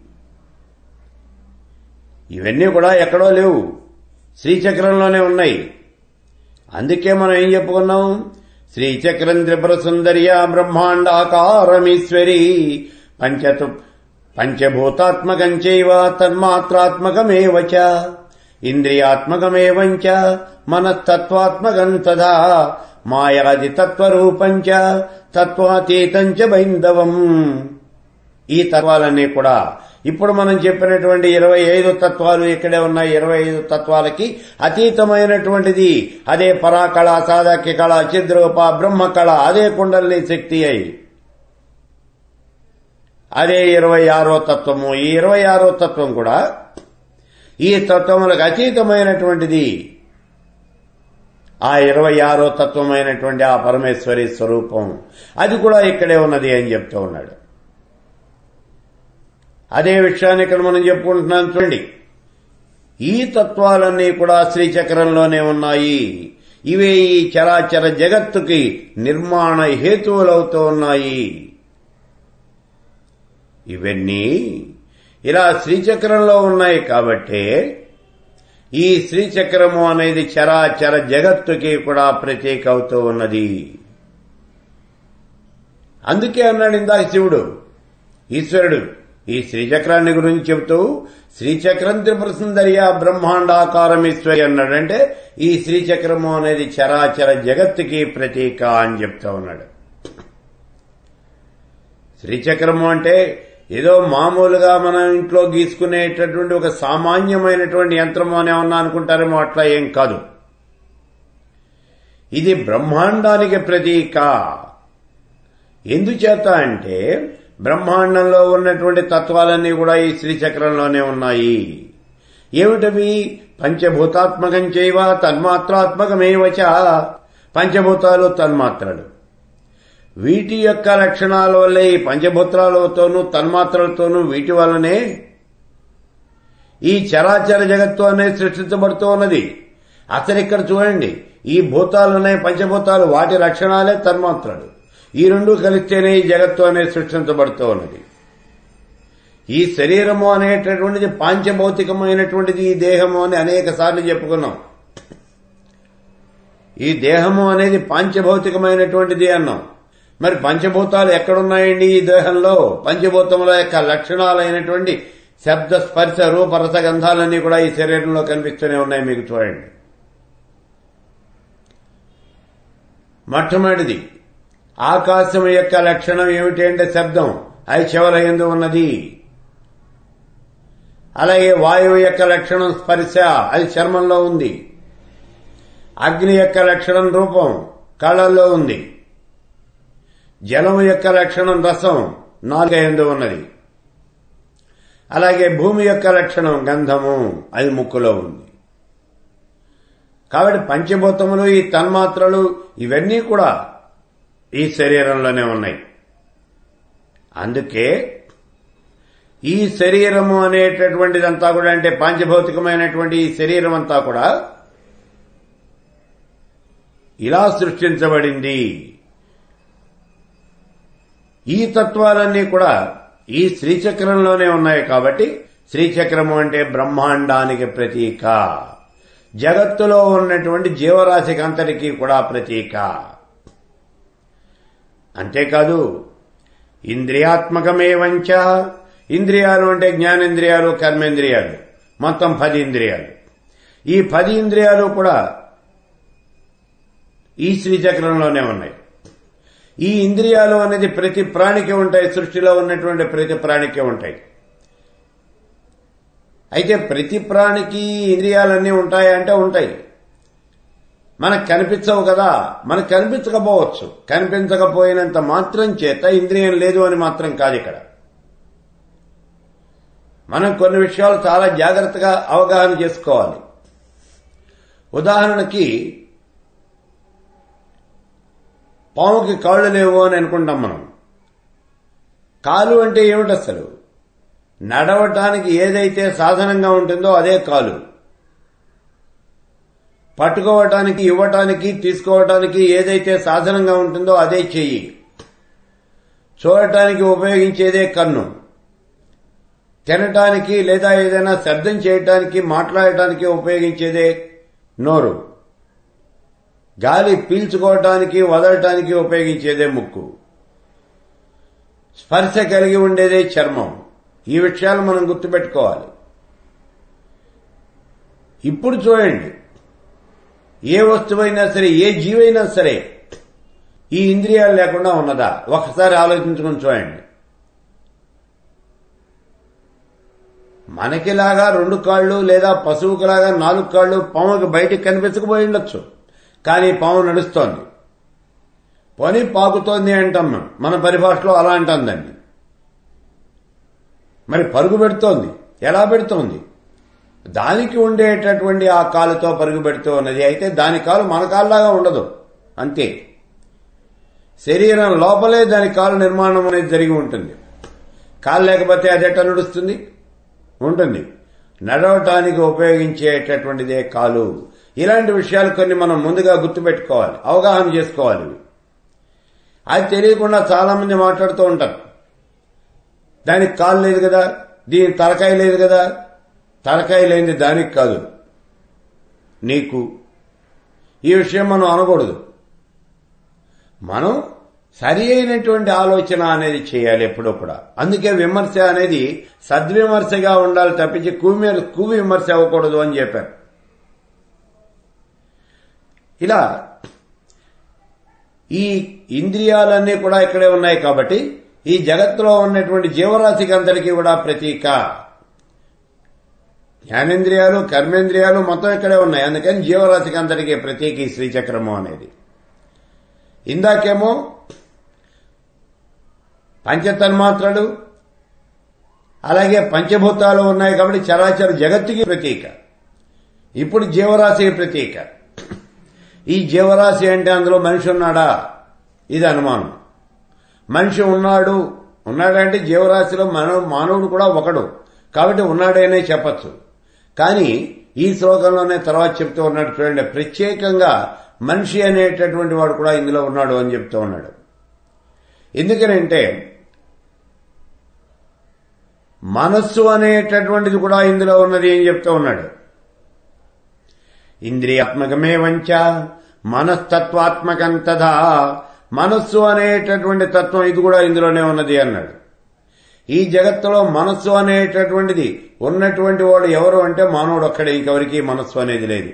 ఇవన్నీ కూడా ఎక్కడో లేవు శ్రీచక్రంలోనే ఉన్నాయి అందుకే మనం ఏం చెప్పుకున్నాం శ్రీచక్రం త్రిపుర సుందర్య బ్రహ్మాండాకారమీశ్వరి పంచతు పంచభూతాత్మకం చైవ తన్మాత్రాత్మకమేవ చ ఇంద్రియాత్మకమేవం చ మనస్తత్వాత్మకం తదా మాయాది తత్వరూపం చ తత్వాతీతం చ బైందవం ఈ తత్వాలన్నీ కూడా ఇప్పుడు మనం చెప్పినటువంటి ఇరవై ఐదు తత్వాలు ఇక్కడే ఉన్నాయి ఇరవై ఐదు తత్వాలకి అతీతమైనటువంటిది అదే పరాకళ సాధక్య కళ చిద్రూప బ్రహ్మ కళ అదే కుండలిని శక్తి అయి అదే ఇరవై ఆరో తత్వము ఈ ఇరవై ఆరో తత్వం కూడా ఈ తత్వములకు అతీతమైనటువంటిది ఆ ఇరవై ఆరో తత్వమైనటువంటి ఆ పరమేశ్వరి స్వరూపం అది కూడా ఇక్కడే ఉన్నది అని చెప్తూ ఉన్నాడు అదే విషయాన్ని ఇక్కడ మనం చెప్పుకుంటున్నాం చూడండి ఈ తత్వాలన్నీ కూడా శ్రీచక్రంలోనే ఉన్నాయి ఇవే ఈ చరాచర జగత్తుకి నిర్మాణ హేతువులవుతూ ఉన్నాయి ఇవన్నీ ఇలా శ్రీచక్రంలో ఉన్నాయి కాబట్టే ఈ శ్రీచక్రము అనేది చరాచర జగత్తుకి కూడా ప్రతీక అవుతూ ఉన్నది అందుకే అన్నాడు ఇందాక శివుడు ఈశ్వరుడు ఈ శ్రీచక్రాన్ని గురించి చెబుతూ శ్రీచక్రం త్రిపుర సుందర్య బ్రహ్మాండాకారం ఈశ్వరి అన్నాడంటే ఈ శ్రీచక్రము అనేది చరాచర జగత్తుకి ప్రతీక అని చెప్తా ఉన్నాడు శ్రీచక్రము అంటే ఏదో మామూలుగా మనం ఇంట్లో గీసుకునేటటువంటి ఒక సామాన్యమైనటువంటి యంత్రము అని ఏమన్నా అనుకుంటారేమో అట్లా ఏం కాదు ఇది బ్రహ్మాండానికి ప్రతీక ఎందుచేత అంటే బ్రహ్మాండంలో ఉన్నటువంటి తత్వాలన్నీ కూడా ఈ శ్రీచక్రంలోనే ఉన్నాయి ఏమిటవి పంచభూతాత్మకం చేయవ తన్మాత్రాత్మకమేవచ పంచభూతాలు తన్మాత్రలు వీటి యొక్క లక్షణాల వల్లే ఈ పంచభూతాలతోనూ తన్మాత్రలతోనూ వీటి వల్లనే ఈ చరాచర జగత్తు అనేది సృష్టించబడుతూ ఉన్నది అసలు ఇక్కడ చూడండి ఈ భూతాలున్నాయి పంచభూతాలు వాటి లక్షణాలే తన్మాత్రలు ఈ రెండు కలిస్తేనే ఈ జగత్తు అనేది సృష్టించబడుతూ ఉన్నది ఈ శరీరము అనేటటువంటిది పాంచభౌతికమైనటువంటిది ఈ దేహము అని అనేక సార్లు చెప్పుకున్నాం ఈ దేహము అనేది పాంచభౌతికమైనటువంటిది అన్నాం మరి పంచభూతాలు ఎక్కడున్నాయండి ఈ దేహంలో పంచభూతముల యొక్క లక్షణాలైనటువంటి శబ్ద స్పర్శ రూప రసగంధాలన్నీ కూడా ఈ శరీరంలో కనిపిస్తూనే ఉన్నాయి మీకు చూడండి మొట్టమొదటిది ఆకాశం యొక్క లక్షణం ఏమిటి అంటే శబ్దం అది చెవల ఎందు ఉన్నది అలాగే వాయువు యొక్క లక్షణం స్పర్శ అది చర్మంలో ఉంది అగ్ని యొక్క లక్షణం రూపం కళ్ళల్లో ఉంది జలము యొక్క లక్షణం రసం నాలుక ఎందు ఉన్నది అలాగే భూమి యొక్క లక్షణం గంధము అది ముక్కులో ఉంది కాబట్టి పంచభూతములు ఈ తన్మాత్రలు ఇవన్నీ కూడా ఈ శరీరంలోనే ఉన్నాయి అందుకే ఈ శరీరము అనేటటువంటిదంతా కూడా అంటే పాంచభౌతికమైనటువంటి ఈ శరీరం అంతా కూడా ఇలా సృష్టించబడింది ఈ తత్వాలన్నీ కూడా ఈ శ్రీచక్రంలోనే ఉన్నాయి కాబట్టి శ్రీచక్రము అంటే బ్రహ్మాండానికి ప్రతీక జగత్తులో ఉన్నటువంటి జీవరాశికి అంతటికీ కూడా ప్రతీక అంతేకాదు ఇంద్రియాత్మకమేవంచ ఇంద్రియాలు అంటే జ్ఞానేంద్రియాలు కర్మేంద్రియాలు మొత్తం పది ఇంద్రియాలు ఈ పది ఇంద్రియాలు కూడా ఈ శ్రీచక్రంలోనే ఉన్నాయి ఈ ఇంద్రియాలు అనేది ప్రతి ప్రాణికి ఉంటాయి సృష్టిలో ఉన్నటువంటి ప్రతి ప్రాణికి ఉంటాయి అయితే ప్రతి ప్రాణికి ఇంద్రియాలన్నీ ఉంటాయి అంటే ఉంటాయి మనకు కనిపించవు కదా మనకు కనిపించకపోవచ్చు కనిపించకపోయినంత మాత్రం చేత ఇంద్రియం లేదు అని మాత్రం కాదు ఇక్కడ మనం కొన్ని విషయాలు చాలా జాగ్రత్తగా అవగాహన చేసుకోవాలి ఉదాహరణకి పాముకి కాళ్ళు లేవు అని అనుకుంటాం మనం కాలు అంటే ఏమిటి అసలు నడవటానికి ఏదైతే సాధనంగా ఉంటుందో అదే కాలు పట్టుకోవటానికి ఇవ్వటానికి తీసుకోవటానికి ఏదైతే సాధనంగా ఉంటుందో అదే చెయ్యి చూడటానికి ఉపయోగించేదే కన్ను తినటానికి లేదా ఏదైనా శబ్దం చేయటానికి మాట్లాడటానికి ఉపయోగించేదే నోరు గాలి పీల్చుకోవటానికి వదలటానికి ఉపయోగించేదే ముక్కు స్పర్శ కలిగి ఉండేదే చర్మం ఈ విషయాలు మనం గుర్తుపెట్టుకోవాలి ఇప్పుడు చూడండి ఏ వస్తువైనా సరే ఏ జీవైనా సరే ఈ ఇంద్రియాలు లేకుండా ఉన్నదా ఒకసారి ఆలోచించుకుని చూడండి మనకిలాగా రెండు కాళ్ళు లేదా పశువుకిలాగా నాలుగు కాళ్ళు పాముకి బయటికి కనిపించకపోయి ఉండొచ్చు కానీ పాము నడుస్తోంది పని పాకుతోంది అంటాం మనం మన పరిభాషలో అలా అంటుందండి మరి పరుగు పెడుతోంది ఎలా పెడుతోంది దానికి ఉండేటటువంటి ఆ కాలుతో పరుగు పెడుతూ ఉన్నది అయితే దాని కాలు మన కాలులాగా ఉండదు అంతే శరీరం లోపలే దాని కాలు నిర్మాణం అనేది జరిగి ఉంటుంది కాలు లేకపోతే అది ఎట్లా నడుస్తుంది ఉంటుంది నడవటానికి ఉపయోగించేటటువంటిదే కాలు ఇలాంటి విషయాలు కొన్ని మనం ముందుగా గుర్తుపెట్టుకోవాలి అవగాహన చేసుకోవాలి అది తెలియకుండా చాలా మంది మాట్లాడుతూ ఉంటారు దానికి కాలు లేదు కదా దీని తలకాయ లేదు కదా తలకాయ లేనిది దానికి కాదు నీకు ఈ విషయం మనం అనకూడదు మనం సరి అయినటువంటి ఆలోచన అనేది చేయాలి ఎప్పుడూ కూడా అందుకే విమర్శ అనేది సద్విమర్శగా ఉండాలి తప్పించి కువి కువి విమర్శ అవ్వకూడదు అని చెప్పారు ఇలా ఈ ఇంద్రియాలన్నీ కూడా ఇక్కడే ఉన్నాయి కాబట్టి ఈ జగత్తులో ఉన్నటువంటి జీవరాశికి అందరికీ కూడా ప్రతీక జ్ఞానేంద్రియాలు కర్మేంద్రియాలు మొత్తం ఇక్కడే ఉన్నాయి అందుకని జీవరాశికి అందరికీ ప్రతీక ఈ శ్రీచక్రము అనేది ఇందాకేమో పంచతన్మాత్రలు అలాగే పంచభూతాలు ఉన్నాయి కాబట్టి చరాచర జగత్తుకి ప్రతీక ఇప్పుడు జీవరాశికి ప్రతీక ఈ జీవరాశి అంటే అందులో మనిషి ఉన్నాడా ఇది అనుమానం మనిషి ఉన్నాడు ఉన్నాడంటే జీవరాశిలో మన మానవుడు కూడా ఒకడు కాబట్టి ఉన్నాడనే చెప్పచ్చు కానీ ఈ శ్లోకంలోనే తర్వాత చెప్తూ ఉన్నాడు చూడండి ప్రత్యేకంగా మనిషి అనేటటువంటి వాడు కూడా ఇందులో ఉన్నాడు అని చెప్తూ ఉన్నాడు ఎందుకనంటే మనస్సు అనేటటువంటిది కూడా ఇందులో ఉన్నది అని చెప్తూ ఉన్నాడు ఇంద్రియాత్మకమే వంచ మనస్తత్వాత్మకం తథా మనస్సు అనేటటువంటి తత్వం ఇది కూడా ఇందులోనే ఉన్నది అన్నాడు ఈ జగత్తులో మనస్సు అనేటటువంటిది ఉన్నటువంటి వాడు ఎవరు అంటే మానవుడు ఒక్కడే ఇంకెవరికి మనస్సు అనేది లేదు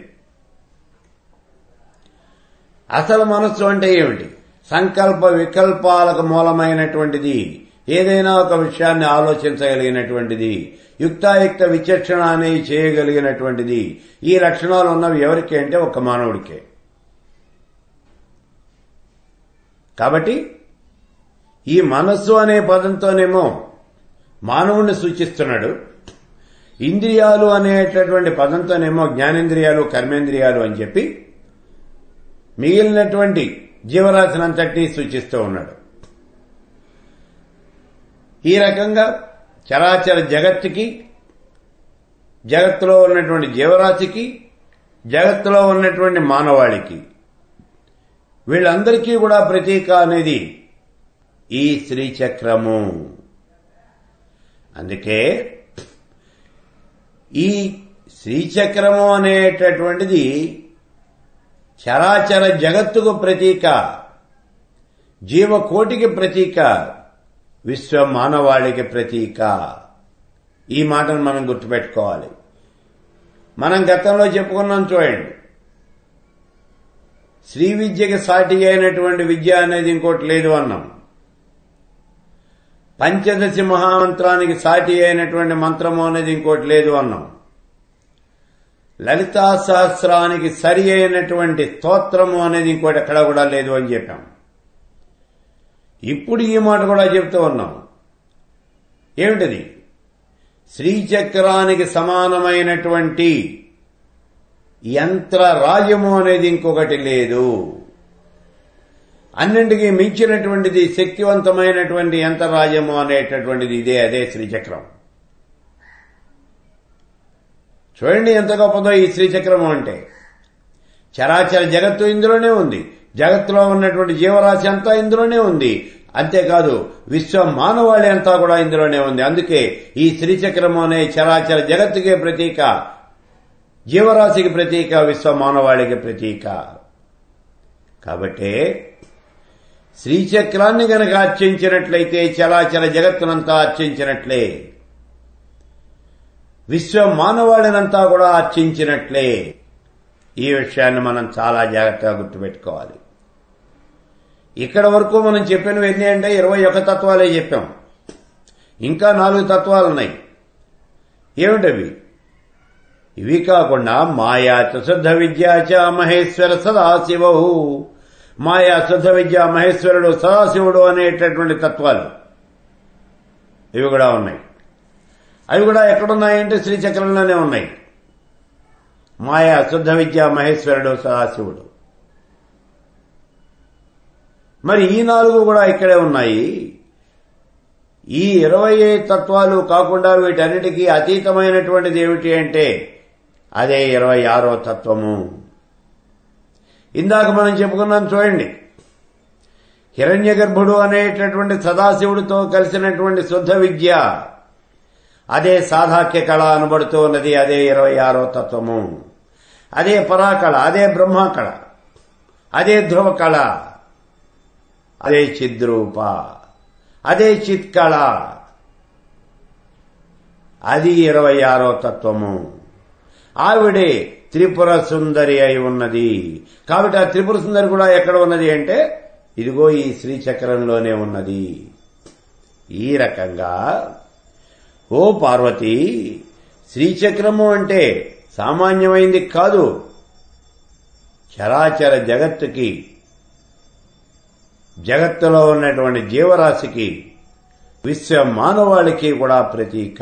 అసలు మనస్సు అంటే ఏమిటి సంకల్ప వికల్పాలకు మూలమైనటువంటిది ఏదైనా ఒక విషయాన్ని ఆలోచించగలిగినటువంటిది యుక్తాయుక్త విచక్షణ అనేది చేయగలిగినటువంటిది ఈ లక్షణాలు ఉన్నవి ఎవరికి అంటే ఒక మానవుడికే కాబట్టి ఈ మనస్సు అనే పదంతోనేమో మానవుణ్ణి సూచిస్తున్నాడు ఇంద్రియాలు అనేటటువంటి పదంతోనేమో జ్ఞానేంద్రియాలు కర్మేంద్రియాలు అని చెప్పి మిగిలినటువంటి జీవరాశినంతటినీ సూచిస్తూ ఉన్నాడు ఈ రకంగా చరాచర జగత్తుకి జగత్తులో ఉన్నటువంటి జీవరాశికి జగత్తులో ఉన్నటువంటి మానవాళికి వీళ్ళందరికీ కూడా ప్రతీక అనేది ఈ శ్రీచక్రము అందుకే ఈ శ్రీచక్రము అనేటటువంటిది చరాచర జగత్తుకు ప్రతీక జీవకోటికి ప్రతీక విశ్వ మానవాళికి ప్రతీక ఈ మాటను మనం గుర్తుపెట్టుకోవాలి మనం గతంలో చెప్పుకున్నాం చూడండి శ్రీ విద్యకి సాటి అయినటువంటి విద్య అనేది ఇంకోటి లేదు అన్నాం పంచదశి మహామంత్రానికి సాటి అయినటువంటి మంత్రము అనేది ఇంకోటి లేదు అన్నాం లలితా సహస్రానికి సరి అయినటువంటి స్తోత్రము అనేది ఇంకోటి ఎక్కడా కూడా లేదు అని చెప్పాం ఇప్పుడు ఈ మాట కూడా చెప్తూ ఉన్నాం ఏమిటది శ్రీచక్రానికి సమానమైనటువంటి యంత్ర రాజము అనేది ఇంకొకటి లేదు అన్నింటికి మించినటువంటిది శక్తివంతమైనటువంటి యంత్రరాజము అనేటటువంటిది ఇదే అదే శ్రీచక్రం చూడండి ఎంత గొప్పదో ఈ శ్రీచక్రము అంటే చరాచర జగత్తు ఇందులోనే ఉంది జగత్తులో ఉన్నటువంటి జీవరాశి అంతా ఇందులోనే ఉంది అంతేకాదు విశ్వ మానవాళి అంతా కూడా ఇందులోనే ఉంది అందుకే ఈ శ్రీచక్రము అనే చరాచర జగత్తుకే ప్రతీక జీవరాశికి ప్రతీక విశ్వ మానవాళికి ప్రతీక కాబట్టి శ్రీచక్రాన్ని గనక అర్చించినట్లయితే చరాచర జగత్తునంతా అర్చించినట్లే విశ్వ మానవాళినంతా కూడా అర్చించినట్లే ఈ విషయాన్ని మనం చాలా జాగ్రత్తగా గుర్తుపెట్టుకోవాలి ఇక్కడ వరకు మనం చెప్పినవి ఎన్ని అంటే ఇరవై ఒక తత్వాలే చెప్పాం ఇంకా నాలుగు తత్వాలు ఉన్నాయి ఏమిటవి ఇవి కాకుండా మాయా శుద్ధ విద్యాచ మహేశ్వర సదాశివవు మాయా శుద్ధ విద్య మహేశ్వరుడు సదాశివుడు అనేటటువంటి తత్వాలు ఇవి కూడా ఉన్నాయి అవి కూడా ఎక్కడున్నాయంటే శ్రీచక్రంలోనే ఉన్నాయి మాయా శుద్ధ విద్య మహేశ్వరుడు సదాశివుడు మరి ఈ నాలుగు కూడా ఇక్కడే ఉన్నాయి ఈ ఇరవై తత్వాలు కాకుండా వీటన్నిటికీ అతీతమైనటువంటిది ఏమిటి అంటే అదే ఇరవై ఆరో తత్వము ఇందాక మనం చెప్పుకున్నాం చూడండి హిరణ్య గర్భుడు అనేటటువంటి సదాశివుడితో కలిసినటువంటి శుద్ధ విద్య అదే సాధాక్య కళ అనబడుతూ ఉన్నది అదే ఇరవై ఆరో తత్వము అదే పరాకళ అదే బ్రహ్మకళ అదే ధ్రువ కళ అదే చిద్రూప అదే చిత్కళ అది ఇరవై ఆరో తత్వము ఆవిడే త్రిపుర సుందరి అయి ఉన్నది కాబట్టి ఆ త్రిపుర సుందరి కూడా ఎక్కడ ఉన్నది అంటే ఇదిగో ఈ శ్రీచక్రంలోనే ఉన్నది ఈ రకంగా ఓ పార్వతి శ్రీచక్రము అంటే సామాన్యమైంది కాదు చరాచర జగత్తుకి జగత్తులో ఉన్నటువంటి జీవరాశికి విశ్వ మానవాళికి కూడా ప్రతీక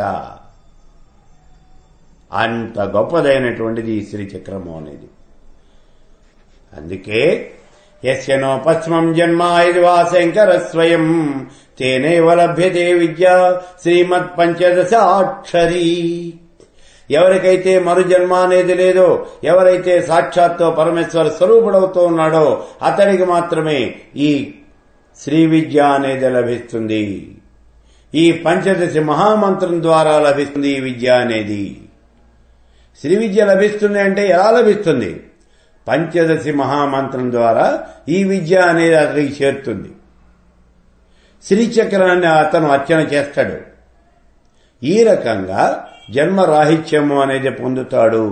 అంత గొప్పదైనటువంటిది ఈ శ్రీచక్రము అనేది అందుకే యస్యనో పశ్చిమం జన్మ ఇది వా శంకర స్వయం తేనేవ లభ్యతే విద్య శ్రీమత్ పంచదశ అక్షరీ ఎవరికైతే మరు జన్మ అనేది లేదో ఎవరైతే సాక్షాత్తు పరమేశ్వర స్వరూపుడవుతూ ఉన్నాడో అతడికి మాత్రమే ఈ శ్రీ విద్య అనేది లభిస్తుంది ఈ పంచదశి మహామంత్రం ద్వారా లభిస్తుంది ఈ విద్య అనేది శ్రీ విద్య లభిస్తుంది అంటే ఎలా లభిస్తుంది పంచదశి మహామంత్రం ద్వారా ఈ విద్య అనేది అతనికి చేరుతుంది శ్రీచక్రాన్ని అతను అర్చన చేస్తాడు ఈ రకంగా జన్మరాహిత్యము అనేది పొందుతాడు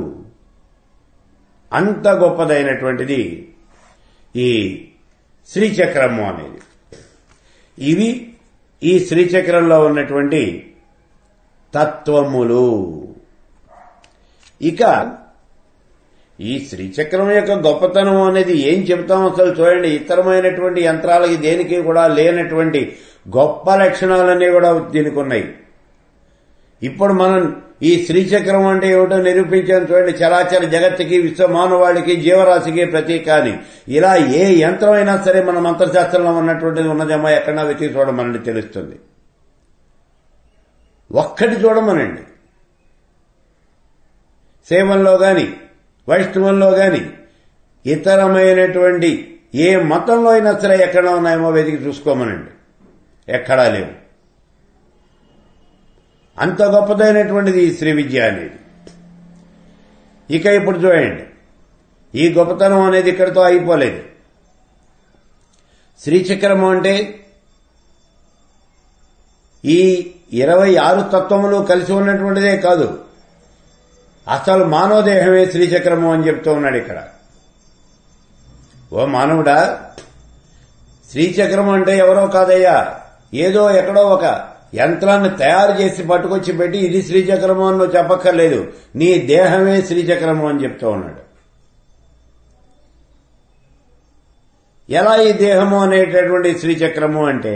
అంత గొప్పదైనటువంటిది ఈ శ్రీచక్రము అనేది ఇవి ఈ శ్రీచక్రంలో ఉన్నటువంటి తత్వములు ఇక ఈ శ్రీచక్రం యొక్క గొప్పతనం అనేది ఏం చెబుతాం అసలు చూడండి ఇతరమైనటువంటి యంత్రాలకి దేనికి కూడా లేనటువంటి గొప్ప లక్షణాలన్నీ కూడా దీనికి ఉన్నాయి ఇప్పుడు మనం ఈ శ్రీచక్రం అంటే ఏమిటో నిరూపించాను చూడండి చరాచర జగత్తుకి విశ్వ మానవాళికి జీవరాశికి ప్రతీక అని ఇలా ఏ యంత్రమైనా సరే మన మంత్రశాస్త్రంలో ఉన్నటువంటిది ఉన్నదేమో ఎక్కడన్నా వెతికి చూడమనండి తెలుస్తుంది ఒక్కటి చూడమనండి శైవంలో గాని వైష్ణవంలో గాని ఇతరమైనటువంటి ఏ మతంలో అయినా సరే ఎక్కడ ఉన్నాయేమో వెతికి చూసుకోమనండి ఎక్కడా లేవు అంత గొప్పదైనటువంటిది ఈ శ్రీ విద్య అనేది ఇక ఇప్పుడు చూడండి ఈ గొప్పతనం అనేది ఇక్కడితో అయిపోలేదు శ్రీచక్రము అంటే ఈ ఇరవై ఆరు తత్వములు కలిసి ఉన్నటువంటిదే కాదు అసలు మానవ దేహమే శ్రీచక్రము అని చెప్తూ ఉన్నాడు ఇక్కడ ఓ మానవుడా శ్రీచక్రం అంటే ఎవరో కాదయ్యా ఏదో ఎక్కడో ఒక యంత్రాన్ని తయారు చేసి పట్టుకొచ్చి పెట్టి ఇది శ్రీచక్రము అని నువ్వు చెప్పక్కర్లేదు నీ దేహమే శ్రీచక్రము అని చెప్తూ ఉన్నాడు ఎలా ఈ దేహము అనేటటువంటి శ్రీచక్రము అంటే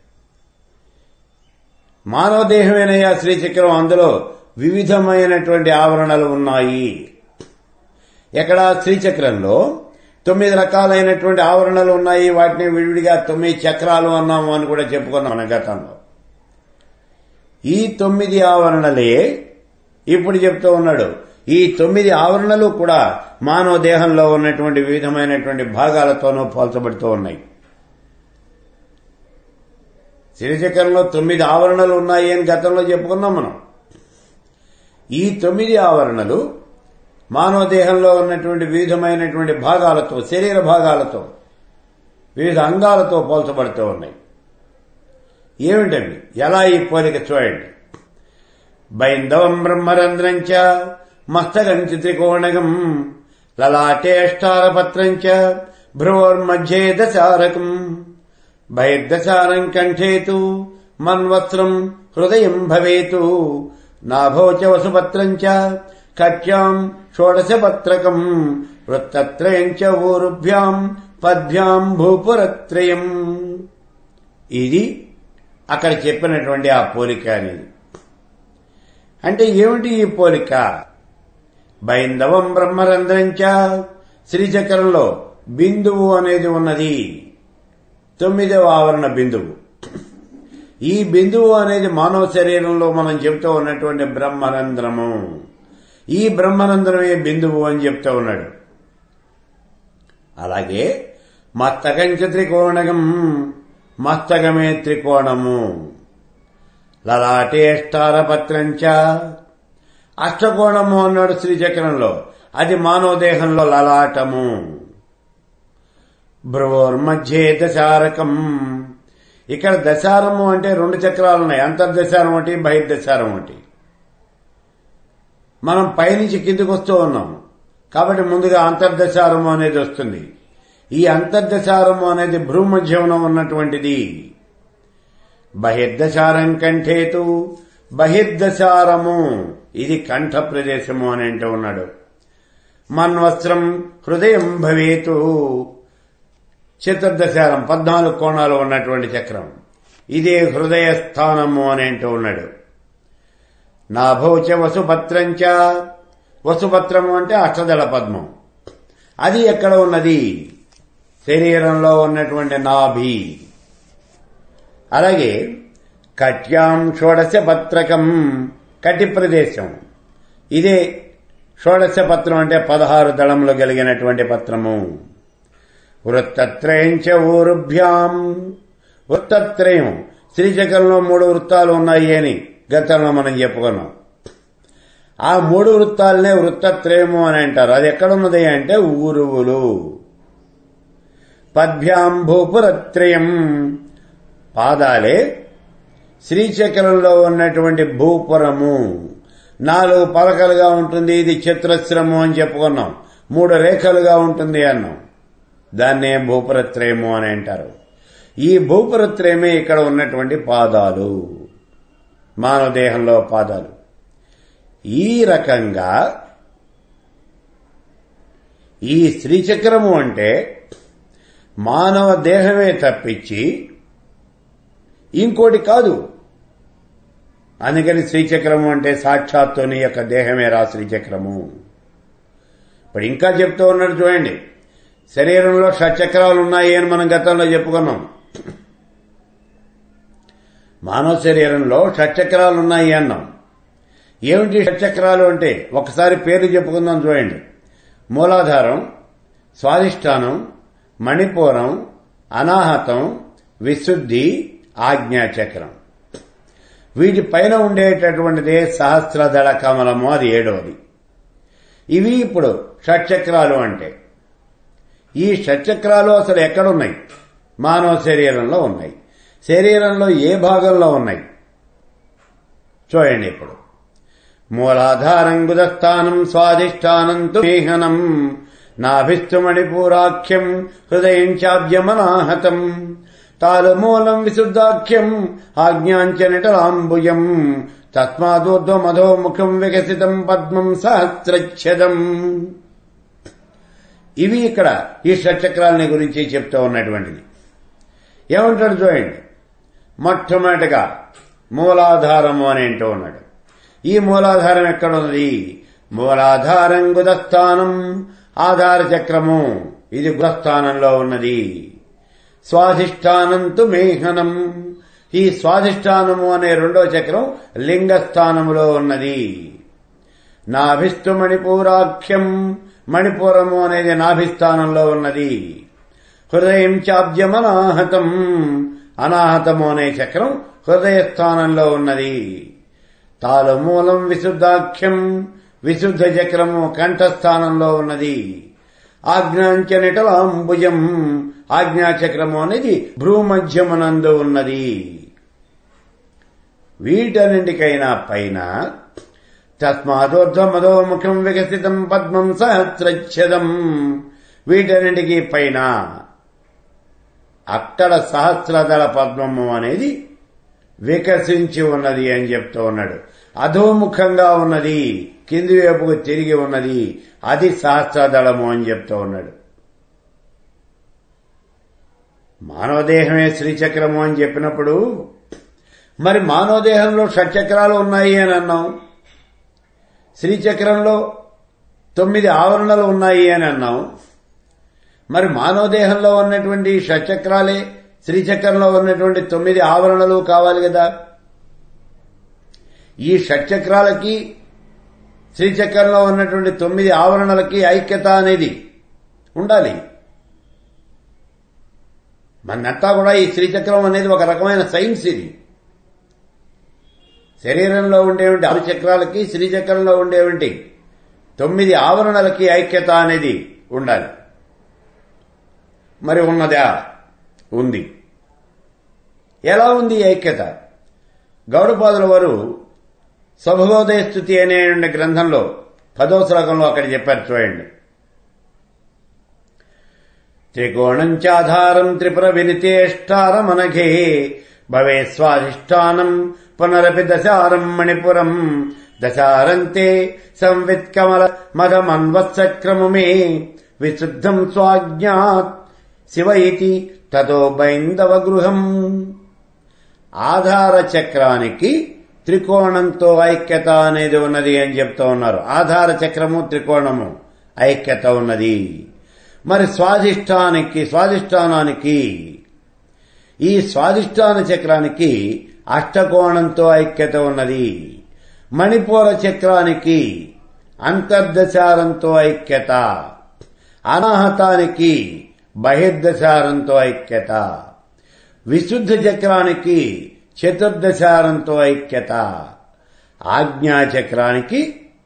మానవ దేహమేనయ్యా శ్రీచక్రం అందులో వివిధమైనటువంటి ఆవరణలు ఉన్నాయి ఎక్కడ శ్రీచక్రంలో తొమ్మిది రకాలైనటువంటి ఆవరణలు ఉన్నాయి వాటిని విడివిడిగా తొమ్మిది చక్రాలు అన్నాము అని కూడా చెప్పుకున్నాం మన గతంలో ఈ తొమ్మిది ఆవరణలే ఇప్పుడు చెప్తూ ఉన్నాడు ఈ తొమ్మిది ఆవరణలు కూడా మానవ దేహంలో ఉన్నటువంటి వివిధమైనటువంటి భాగాలతోనూ పోల్చబడుతూ ఉన్నాయి శ్రీచక్రంలో తొమ్మిది ఆవరణలు ఉన్నాయి అని గతంలో చెప్పుకున్నాం మనం ఈ తొమ్మిది ఆవరణలు మానవ దేహంలో ఉన్నటువంటి వివిధమైనటువంటి భాగాలతో శరీర భాగాలతో వివిధ అంగాలతో పోల్చబడుతూ ఉన్నాయి ఏమిటండి ఎలా ఈ పోలిక చూడండి బైందవం బ్రహ్మరంధ్రం చ మస్తకం చ త్రికోణగం లలాటేష్టారపత్రం చ భ్రువోర్మధ్యే దశారకం బహిర్దశారం కంఠేతు మన్వస్త్రం హృదయం భవేతు నాభో చ వసుపత్రం చ కట్యాం షోడశపత్రకం వృత్తత్రయం చ ఊరుభ్యాం పద్భ్యాం భూపురత్రయం ఇది అక్కడ చెప్పినటువంటి ఆ పోలిక అనేది అంటే ఏమిటి ఈ పోలిక బైందవం బ్రహ్మరంధ్రంచ శ్రీచక్రంలో బిందువు అనేది ఉన్నది తొమ్మిదవ ఆవరణ బిందువు ఈ బిందువు అనేది మానవ శరీరంలో మనం చెప్తూ ఉన్నటువంటి బ్రహ్మరంధ్రము ఈ బ్రహ్మరంధ్రమే బిందువు అని చెప్తూ ఉన్నాడు అలాగే మస్తకంచ త్రికోణగం మస్తకమే త్రికోణము లలాటేష్టారపత్రంచ అష్టకోణము అన్నాడు శ్రీచక్రంలో అది మానవ దేహంలో లలాటము భ్రువోర్మధ్యే దశారకం ఇక్కడ దశారము అంటే రెండు చక్రాలు ఉన్నాయి అంతర్దశారం ఒకటి బహిర్దశారం ఒకటి మనం పైనుంచి కిందికి వస్తూ ఉన్నాం కాబట్టి ముందుగా అంతర్దశారము అనేది వస్తుంది ఈ అంతర్దశారము అనేది భ్రూమధ్యంలో ఉన్నటువంటిది బహిర్దశారం కంఠేతు బహిర్దశారము ఇది కంఠ ప్రదేశము అని అంటూ ఉన్నాడు మన్వస్త్రం హృదయం భవేతు చతుర్దశారం పద్నాలుగు కోణాలు ఉన్నటువంటి చక్రం ఇదే హృదయ స్థానము అని అంటూ ఉన్నాడు నాభౌచ వసుపత్రంచ వసుపత్రము అంటే అష్టదళ పద్మం అది ఎక్కడ ఉన్నది శరీరంలో ఉన్నటువంటి నాభి అలాగే కట్యాం షోడశ పత్రకం కటి ప్రదేశం ఇదే షోడశ పత్రం అంటే పదహారు దళములు కలిగినటువంటి పత్రము వృత్తత్రయం చ ఊరుభ్యాం వృత్తత్రయం శ్రీచక్రంలో మూడు వృత్తాలు ఉన్నాయి అని గతంలో మనం చెప్పుకున్నాం ఆ మూడు వృత్తాలనే వృత్తత్రయము అని అంటారు అది ఎక్కడున్నది అంటే ఊరువులు పద్భ్యాం భూపురత్రయం పాదాలే శ్రీచక్రంలో ఉన్నటువంటి భూపురము నాలుగు పలకలుగా ఉంటుంది ఇది చిత్రశ్రము అని చెప్పుకున్నాం మూడు రేఖలుగా ఉంటుంది అన్నాం దాన్నే భూపురత్రయము అని అంటారు ఈ భూపురత్రయమే ఇక్కడ ఉన్నటువంటి పాదాలు మానవ దేహంలో పాదాలు ఈ రకంగా ఈ శ్రీచక్రము అంటే మానవ దేహమే తప్పించి ఇంకోటి కాదు అందుకని శ్రీచక్రము అంటే సాక్షాత్తు నీ యొక్క దేహమే రా శ్రీచక్రము ఇప్పుడు ఇంకా చెప్తూ ఉన్నాడు చూడండి శరీరంలో షట్చక్రాలు ఉన్నాయి అని మనం గతంలో చెప్పుకున్నాం మానవ శరీరంలో షట్చక్రాలు ఉన్నాయి అన్నాం ఏమిటి షట్చక్రాలు అంటే ఒకసారి పేర్లు చెప్పుకుందాం చూడండి మూలాధారం స్వాధిష్టానం మణిపూరం అనాహతం విశుద్ధి ఆజ్ఞాచక్రం వీటి పైన ఉండేటటువంటిదే సహస్రదళ కమలము అది ఏడవది ఇవి ఇప్పుడు షట్చక్రాలు అంటే ఈ షట్చక్రాలు అసలు ఎక్కడున్నాయి మానవ శరీరంలో ఉన్నాయి శరీరంలో ఏ భాగంలో ఉన్నాయి చూడండి ఇప్పుడు మూలాధారం గుదస్థానం స్వాధిష్టానం మేహనం నాభిస్తు మణిపూరాఖ్యం హృదయం చాబ్యమనాహతం తాళమూలం విశుద్ధాఖ్యం ఆజ్ఞాంచ నిటలాంబుజం తస్మాదోర్ధ్వమధో ముఖం వికసితం పద్మం సహస్రచ్ఛదం ఇవి ఇక్కడ ఈ షట్చక్రాలని గురించి చెప్తూ ఉన్నటువంటిది ఏమంటాడు చూడండి మొట్టమొదటిగా మూలాధారము అని అంటూ ఉన్నాడు ఈ మూలాధారం ఎక్కడ ఉన్నది మూలాధారం గుదస్థానం ఆధార చక్రము ఇది గుదస్థానంలో ఉన్నది స్వాధిష్టానంతు మేహనం ఈ స్వాధిష్టానము అనే రెండో చక్రం లింగస్థానములో ఉన్నది నాభిస్తు మణిపూరాఖ్యం మణిపురము అనేది నాభిస్థానంలో ఉన్నది హృదయం చాబ్జమనాహతం అనాహతము అనే చక్రం హృదయ స్థానంలో ఉన్నది తాళమూలం విశుద్ధాఖ్యం విశుద్ధ చక్రము కంఠస్థానంలో ఉన్నది ఆజ్ఞాంచ నిటలాంబుజం ఆజ్ఞాచక్రము అనేది భ్రూమధ్యమునందు ఉన్నది వీటన్నింటికైనా పైన తస్మాదోర్ధ్వమదో ముఖం వికసితం పద్మం సహస్రచ్ఛదం వీటన్నింటికి పైన అక్కడ సహస్రదళ పద్మము అనేది వికసించి ఉన్నది అని చెప్తూ ఉన్నాడు అధోముఖంగా ఉన్నది కింది వైపుకు తిరిగి ఉన్నది అది సహస్రదళము అని చెప్తూ ఉన్నాడు మానవదేహమే శ్రీచక్రము అని చెప్పినప్పుడు మరి మానవదేహంలో షట్చక్రాలు ఉన్నాయి అని అన్నాం శ్రీచక్రంలో తొమ్మిది ఆవరణలు ఉన్నాయి అని అన్నాం మరి మానవదేహంలో ఉన్నటువంటి షట్చక్రాలే శ్రీచక్రంలో ఉన్నటువంటి తొమ్మిది ఆవరణలు కావాలి కదా ఈ షట్చక్రాలకి శ్రీచక్రంలో ఉన్నటువంటి తొమ్మిది ఆవరణలకి ఐక్యత అనేది ఉండాలి మనంతా కూడా ఈ శ్రీచక్రం అనేది ఒక రకమైన సైన్స్ ఇది శరీరంలో ఉండేవంటి ఆరు చక్రాలకి శ్రీచక్రంలో ఉండేవంటి తొమ్మిది ఆవరణలకి ఐక్యత అనేది ఉండాలి మరి ఉన్నదా ఉంది ఎలా ఉంది ఈ ఐక్యత గౌడపాదుల వారు సభగోదయ స్థుతి అనే గ్రంథంలో పదో శ్లోకంలో అక్కడ చెప్పారు చూడండి త్రికోణం చాధారం త్రిపుర వినితేష్టారమనఘే భవే స్వాధిష్టానం పునరపి దశారం మణిపురం దశారంతే సంవిత్కమల మదమన్వత్సక్రము మే విశుద్ధం స్వాజ్ఞాత్ శివ ఇతి తతో బైందవ గృహం ఆధార చక్రానికి త్రికోణంతో ఐక్యత అనేది ఉన్నది అని చెప్తూ ఉన్నారు ఆధార చక్రము త్రికోణము ఐక్యత ఉన్నది మరి స్వాధిష్టానికి స్వాధిష్టానానికి ఈ స్వాధిష్టాన చక్రానికి అష్టకోణంతో ఐక్యత ఉన్నది మణిపూర చక్రానికి అంతర్దశారంతో ఐక్యత అనాహతానికి బహిర్దశారంతో ఐక్యత విశుద్ధ చక్రానికి చతుర్దశారంతో ఐక్యత ఆజ్ఞాచక్రానికి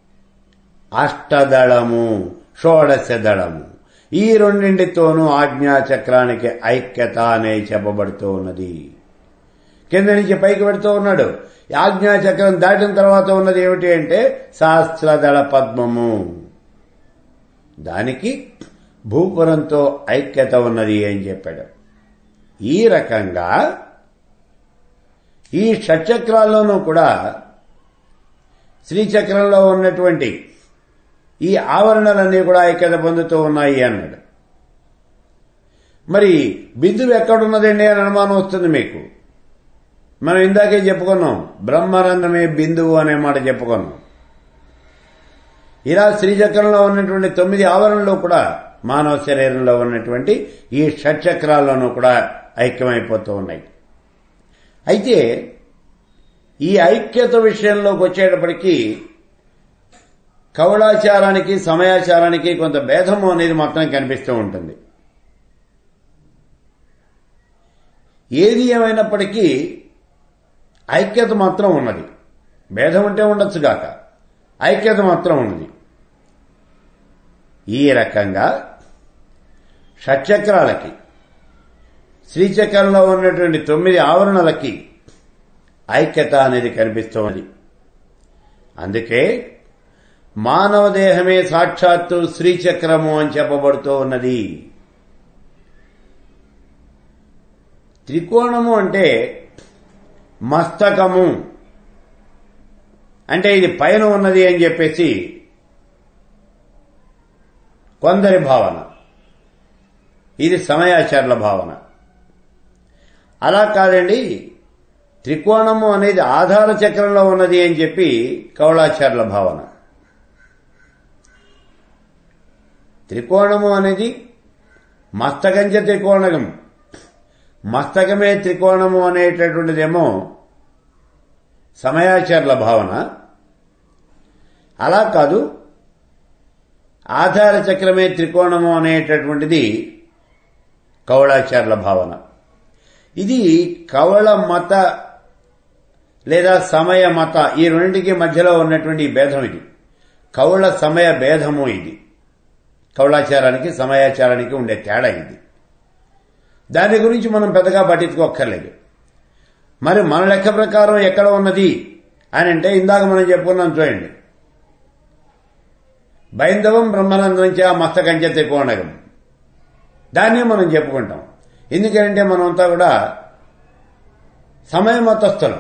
అష్టదళము షోడశ దళము ఈ రెండింటితోనూ ఆజ్ఞాచక్రానికి ఐక్యత అనే చెప్పబడుతూ ఉన్నది కింద నుంచి పైకి పెడుతూ ఉన్నాడు ఆజ్ఞాచక్రం దాటిన తర్వాత ఉన్నది ఏమిటి అంటే శాస్త్రదళ పద్మము దానికి భూపురంతో ఐక్యత ఉన్నది అని చెప్పాడు ఈ రకంగా ఈ షట్చక్రాల్లోనూ కూడా శ్రీచక్రంలో ఉన్నటువంటి ఈ ఆవరణలన్నీ కూడా ఐక్యత పొందుతూ ఉన్నాయి అన్నాడు మరి బిందువు ఎక్కడున్నదండి అని అనుమానం వస్తుంది మీకు మనం ఇందాకే చెప్పుకున్నాం బ్రహ్మరంధ్రమే బిందువు అనే మాట చెప్పుకున్నాం ఇలా శ్రీచక్రంలో ఉన్నటువంటి తొమ్మిది ఆవరణలో కూడా మానవ శరీరంలో ఉన్నటువంటి ఈ షట్చక్రాల్లోనూ కూడా ఐక్యమైపోతూ ఉన్నాయి అయితే ఈ ఐక్యత విషయంలోకి వచ్చేటప్పటికీ కవళాచారానికి సమయాచారానికి కొంత భేదము అనేది మాత్రం కనిపిస్తూ ఉంటుంది ఏది ఏమైనప్పటికీ ఐక్యత మాత్రం ఉన్నది భేదం ఉంటే ఉండొచ్చుగాక ఐక్యత మాత్రం ఉన్నది ఈ రకంగా షట్చక్రాలకి శ్రీచక్రంలో ఉన్నటువంటి తొమ్మిది ఆవరణలకి ఐక్యత అనేది కనిపిస్తోంది అందుకే మానవ దేహమే సాక్షాత్తు శ్రీచక్రము అని చెప్పబడుతూ ఉన్నది త్రికోణము అంటే మస్తకము అంటే ఇది పైన ఉన్నది అని చెప్పేసి కొందరి భావన ఇది సమయాచారుల భావన అలా కాదండి త్రికోణము అనేది ఆధార చక్రంలో ఉన్నది అని చెప్పి కౌళాచారుల భావన త్రికోణము అనేది మస్తకంచ త్రికోణం మస్తకమే త్రికోణము అనేటటువంటిదేమో సమయాచారుల భావన అలా కాదు ఆధార చక్రమే త్రికోణము అనేటటువంటిది కౌళాచారుల భావన ఇది కవళ మత లేదా సమయ మత ఈ రెండింటికి మధ్యలో ఉన్నటువంటి ఈ భేదం ఇది కౌళ సమయ భేదము ఇది కౌళాచారానికి సమయాచారానికి ఉండే తేడా ఇది దాని గురించి మనం పెద్దగా పట్టించుకోక్కర్లేదు మరి మన లెక్క ప్రకారం ఎక్కడ ఉన్నది అని అంటే ఇందాక మనం చెప్పుకున్నాం చూడండి బైందవం బ్రహ్మనందం ఆ మస్తకంచ త్రికోణగం దాన్నే మనం చెప్పుకుంటాం ఎందుకంటే మనమంతా కూడా సమయమతస్థులం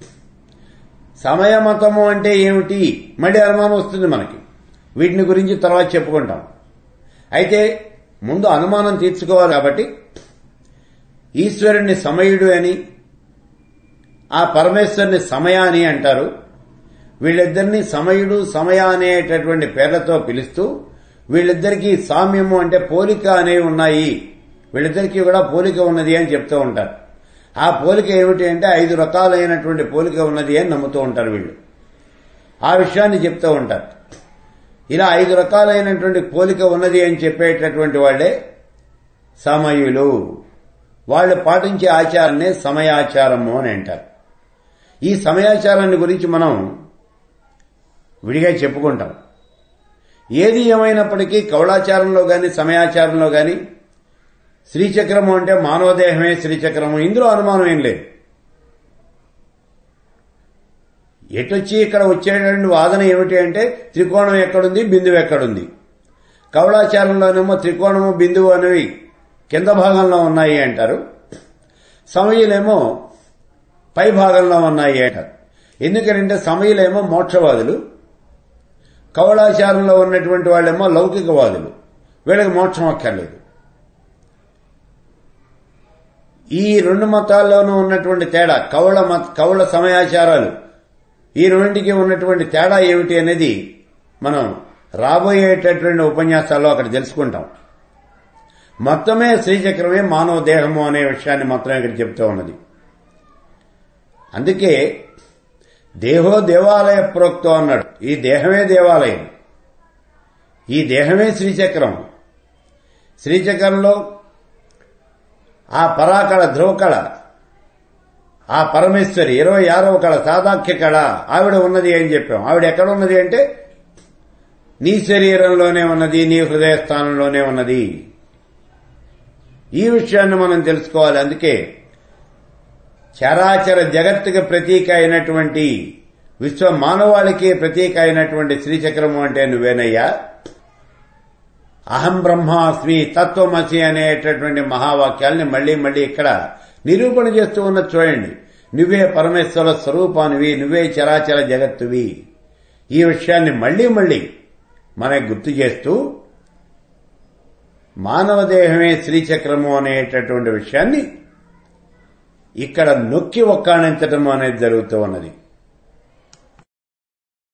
సమయమతము అంటే ఏమిటి మళ్ళీ అనుమానం వస్తుంది మనకి వీటిని గురించి తర్వాత చెప్పుకుంటాం అయితే ముందు అనుమానం తీర్చుకోవాలి కాబట్టి ఈశ్వరుణ్ణి సమయుడు అని ఆ పరమేశ్వరుని సమయ అని అంటారు వీళ్ళిద్దరిని సమయుడు సమయ అనేటటువంటి పేర్లతో పిలుస్తూ వీళ్ళిద్దరికీ సామ్యము అంటే పోలిక అనేవి ఉన్నాయి వీళ్ళిద్దరికీ కూడా పోలిక ఉన్నది అని చెప్తూ ఉంటారు ఆ పోలిక ఏమిటి అంటే ఐదు రకాలైనటువంటి పోలిక ఉన్నది అని నమ్ముతూ ఉంటారు వీళ్ళు ఆ విషయాన్ని చెప్తూ ఉంటారు ఇలా ఐదు రకాలైనటువంటి పోలిక ఉన్నది అని చెప్పేటటువంటి వాళ్లే సమయులు వాళ్ళు పాటించే ఆచారాన్నే సమయాచారము అని అంటారు ఈ సమయాచారాన్ని గురించి మనం విడిగా చెప్పుకుంటాం ఏది ఏమైనప్పటికీ కౌళాచారంలో గాని సమయాచారంలో గాని శ్రీచక్రము అంటే మానవదేహమే శ్రీచక్రము ఇందులో అనుమానం ఏం లేదు ఎటొచ్చి ఇక్కడ వచ్చేటువంటి వాదన ఏమిటి అంటే త్రికోణం ఎక్కడుంది బిందువు ఎక్కడుంది కౌళాచారంలోనేమో త్రికోణము బిందువు అనేవి కింద భాగంలో ఉన్నాయి అంటారు సమయులేమో పై భాగంలో ఉన్నాయి అంటారు ఎందుకంటే సమయులేమో మోక్షవాదులు కౌళాచారంలో ఉన్నటువంటి వాళ్ళేమో లౌకికవాదులు వీళ్ళకి మోక్షం అక్కర్లేదు ఈ రెండు మతాల్లోనూ ఉన్నటువంటి తేడా కౌళ మత కౌళ సమయాచారాలు ఈ రెండింటికి ఉన్నటువంటి తేడా ఏమిటి అనేది మనం రాబోయేటటువంటి ఉపన్యాసాల్లో అక్కడ తెలుసుకుంటాం మొత్తమే శ్రీచక్రమే మానవ దేహము అనే విషయాన్ని మాత్రమే ఇక్కడ చెప్తూ ఉన్నది అందుకే దేహో దేవాలయ ప్రోక్తం అన్నాడు ఈ దేహమే దేవాలయం ఈ దేహమే శ్రీచక్రం శ్రీచక్రంలో ఆ పరాకళ ధ్రువకళ ఆ పరమేశ్వరి ఇరవై ఆరవ కళ సాదాఖ్య కళ ఆవిడ ఉన్నది అని చెప్పాం ఆవిడ ఎక్కడ ఉన్నది అంటే నీ శరీరంలోనే ఉన్నది నీ హృదయ స్థానంలోనే ఉన్నది ఈ విషయాన్ని మనం తెలుసుకోవాలి అందుకే చరాచర జగత్తుకి ప్రతీక అయినటువంటి విశ్వ మానవాళికి ప్రతీక అయినటువంటి శ్రీచక్రము అంటే నువ్వేనయ్యా అహం బ్రహ్మాస్మి తత్వమసి అనేటటువంటి మహావాక్యాల్ని మళ్లీ మళ్లీ ఇక్కడ నిరూపణ చేస్తూ ఉన్న చూడండి నువ్వే పరమేశ్వర స్వరూపానివి నువ్వే చరాచర జగత్తువి ఈ విషయాన్ని మళ్లీ మళ్లీ మనకు గుర్తు చేస్తూ మానవ దేహమే శ్రీచక్రము అనేటటువంటి విషయాన్ని ఇక్కడ నొక్కి ఒక్కాణించటం అనేది జరుగుతూ ఉన్నది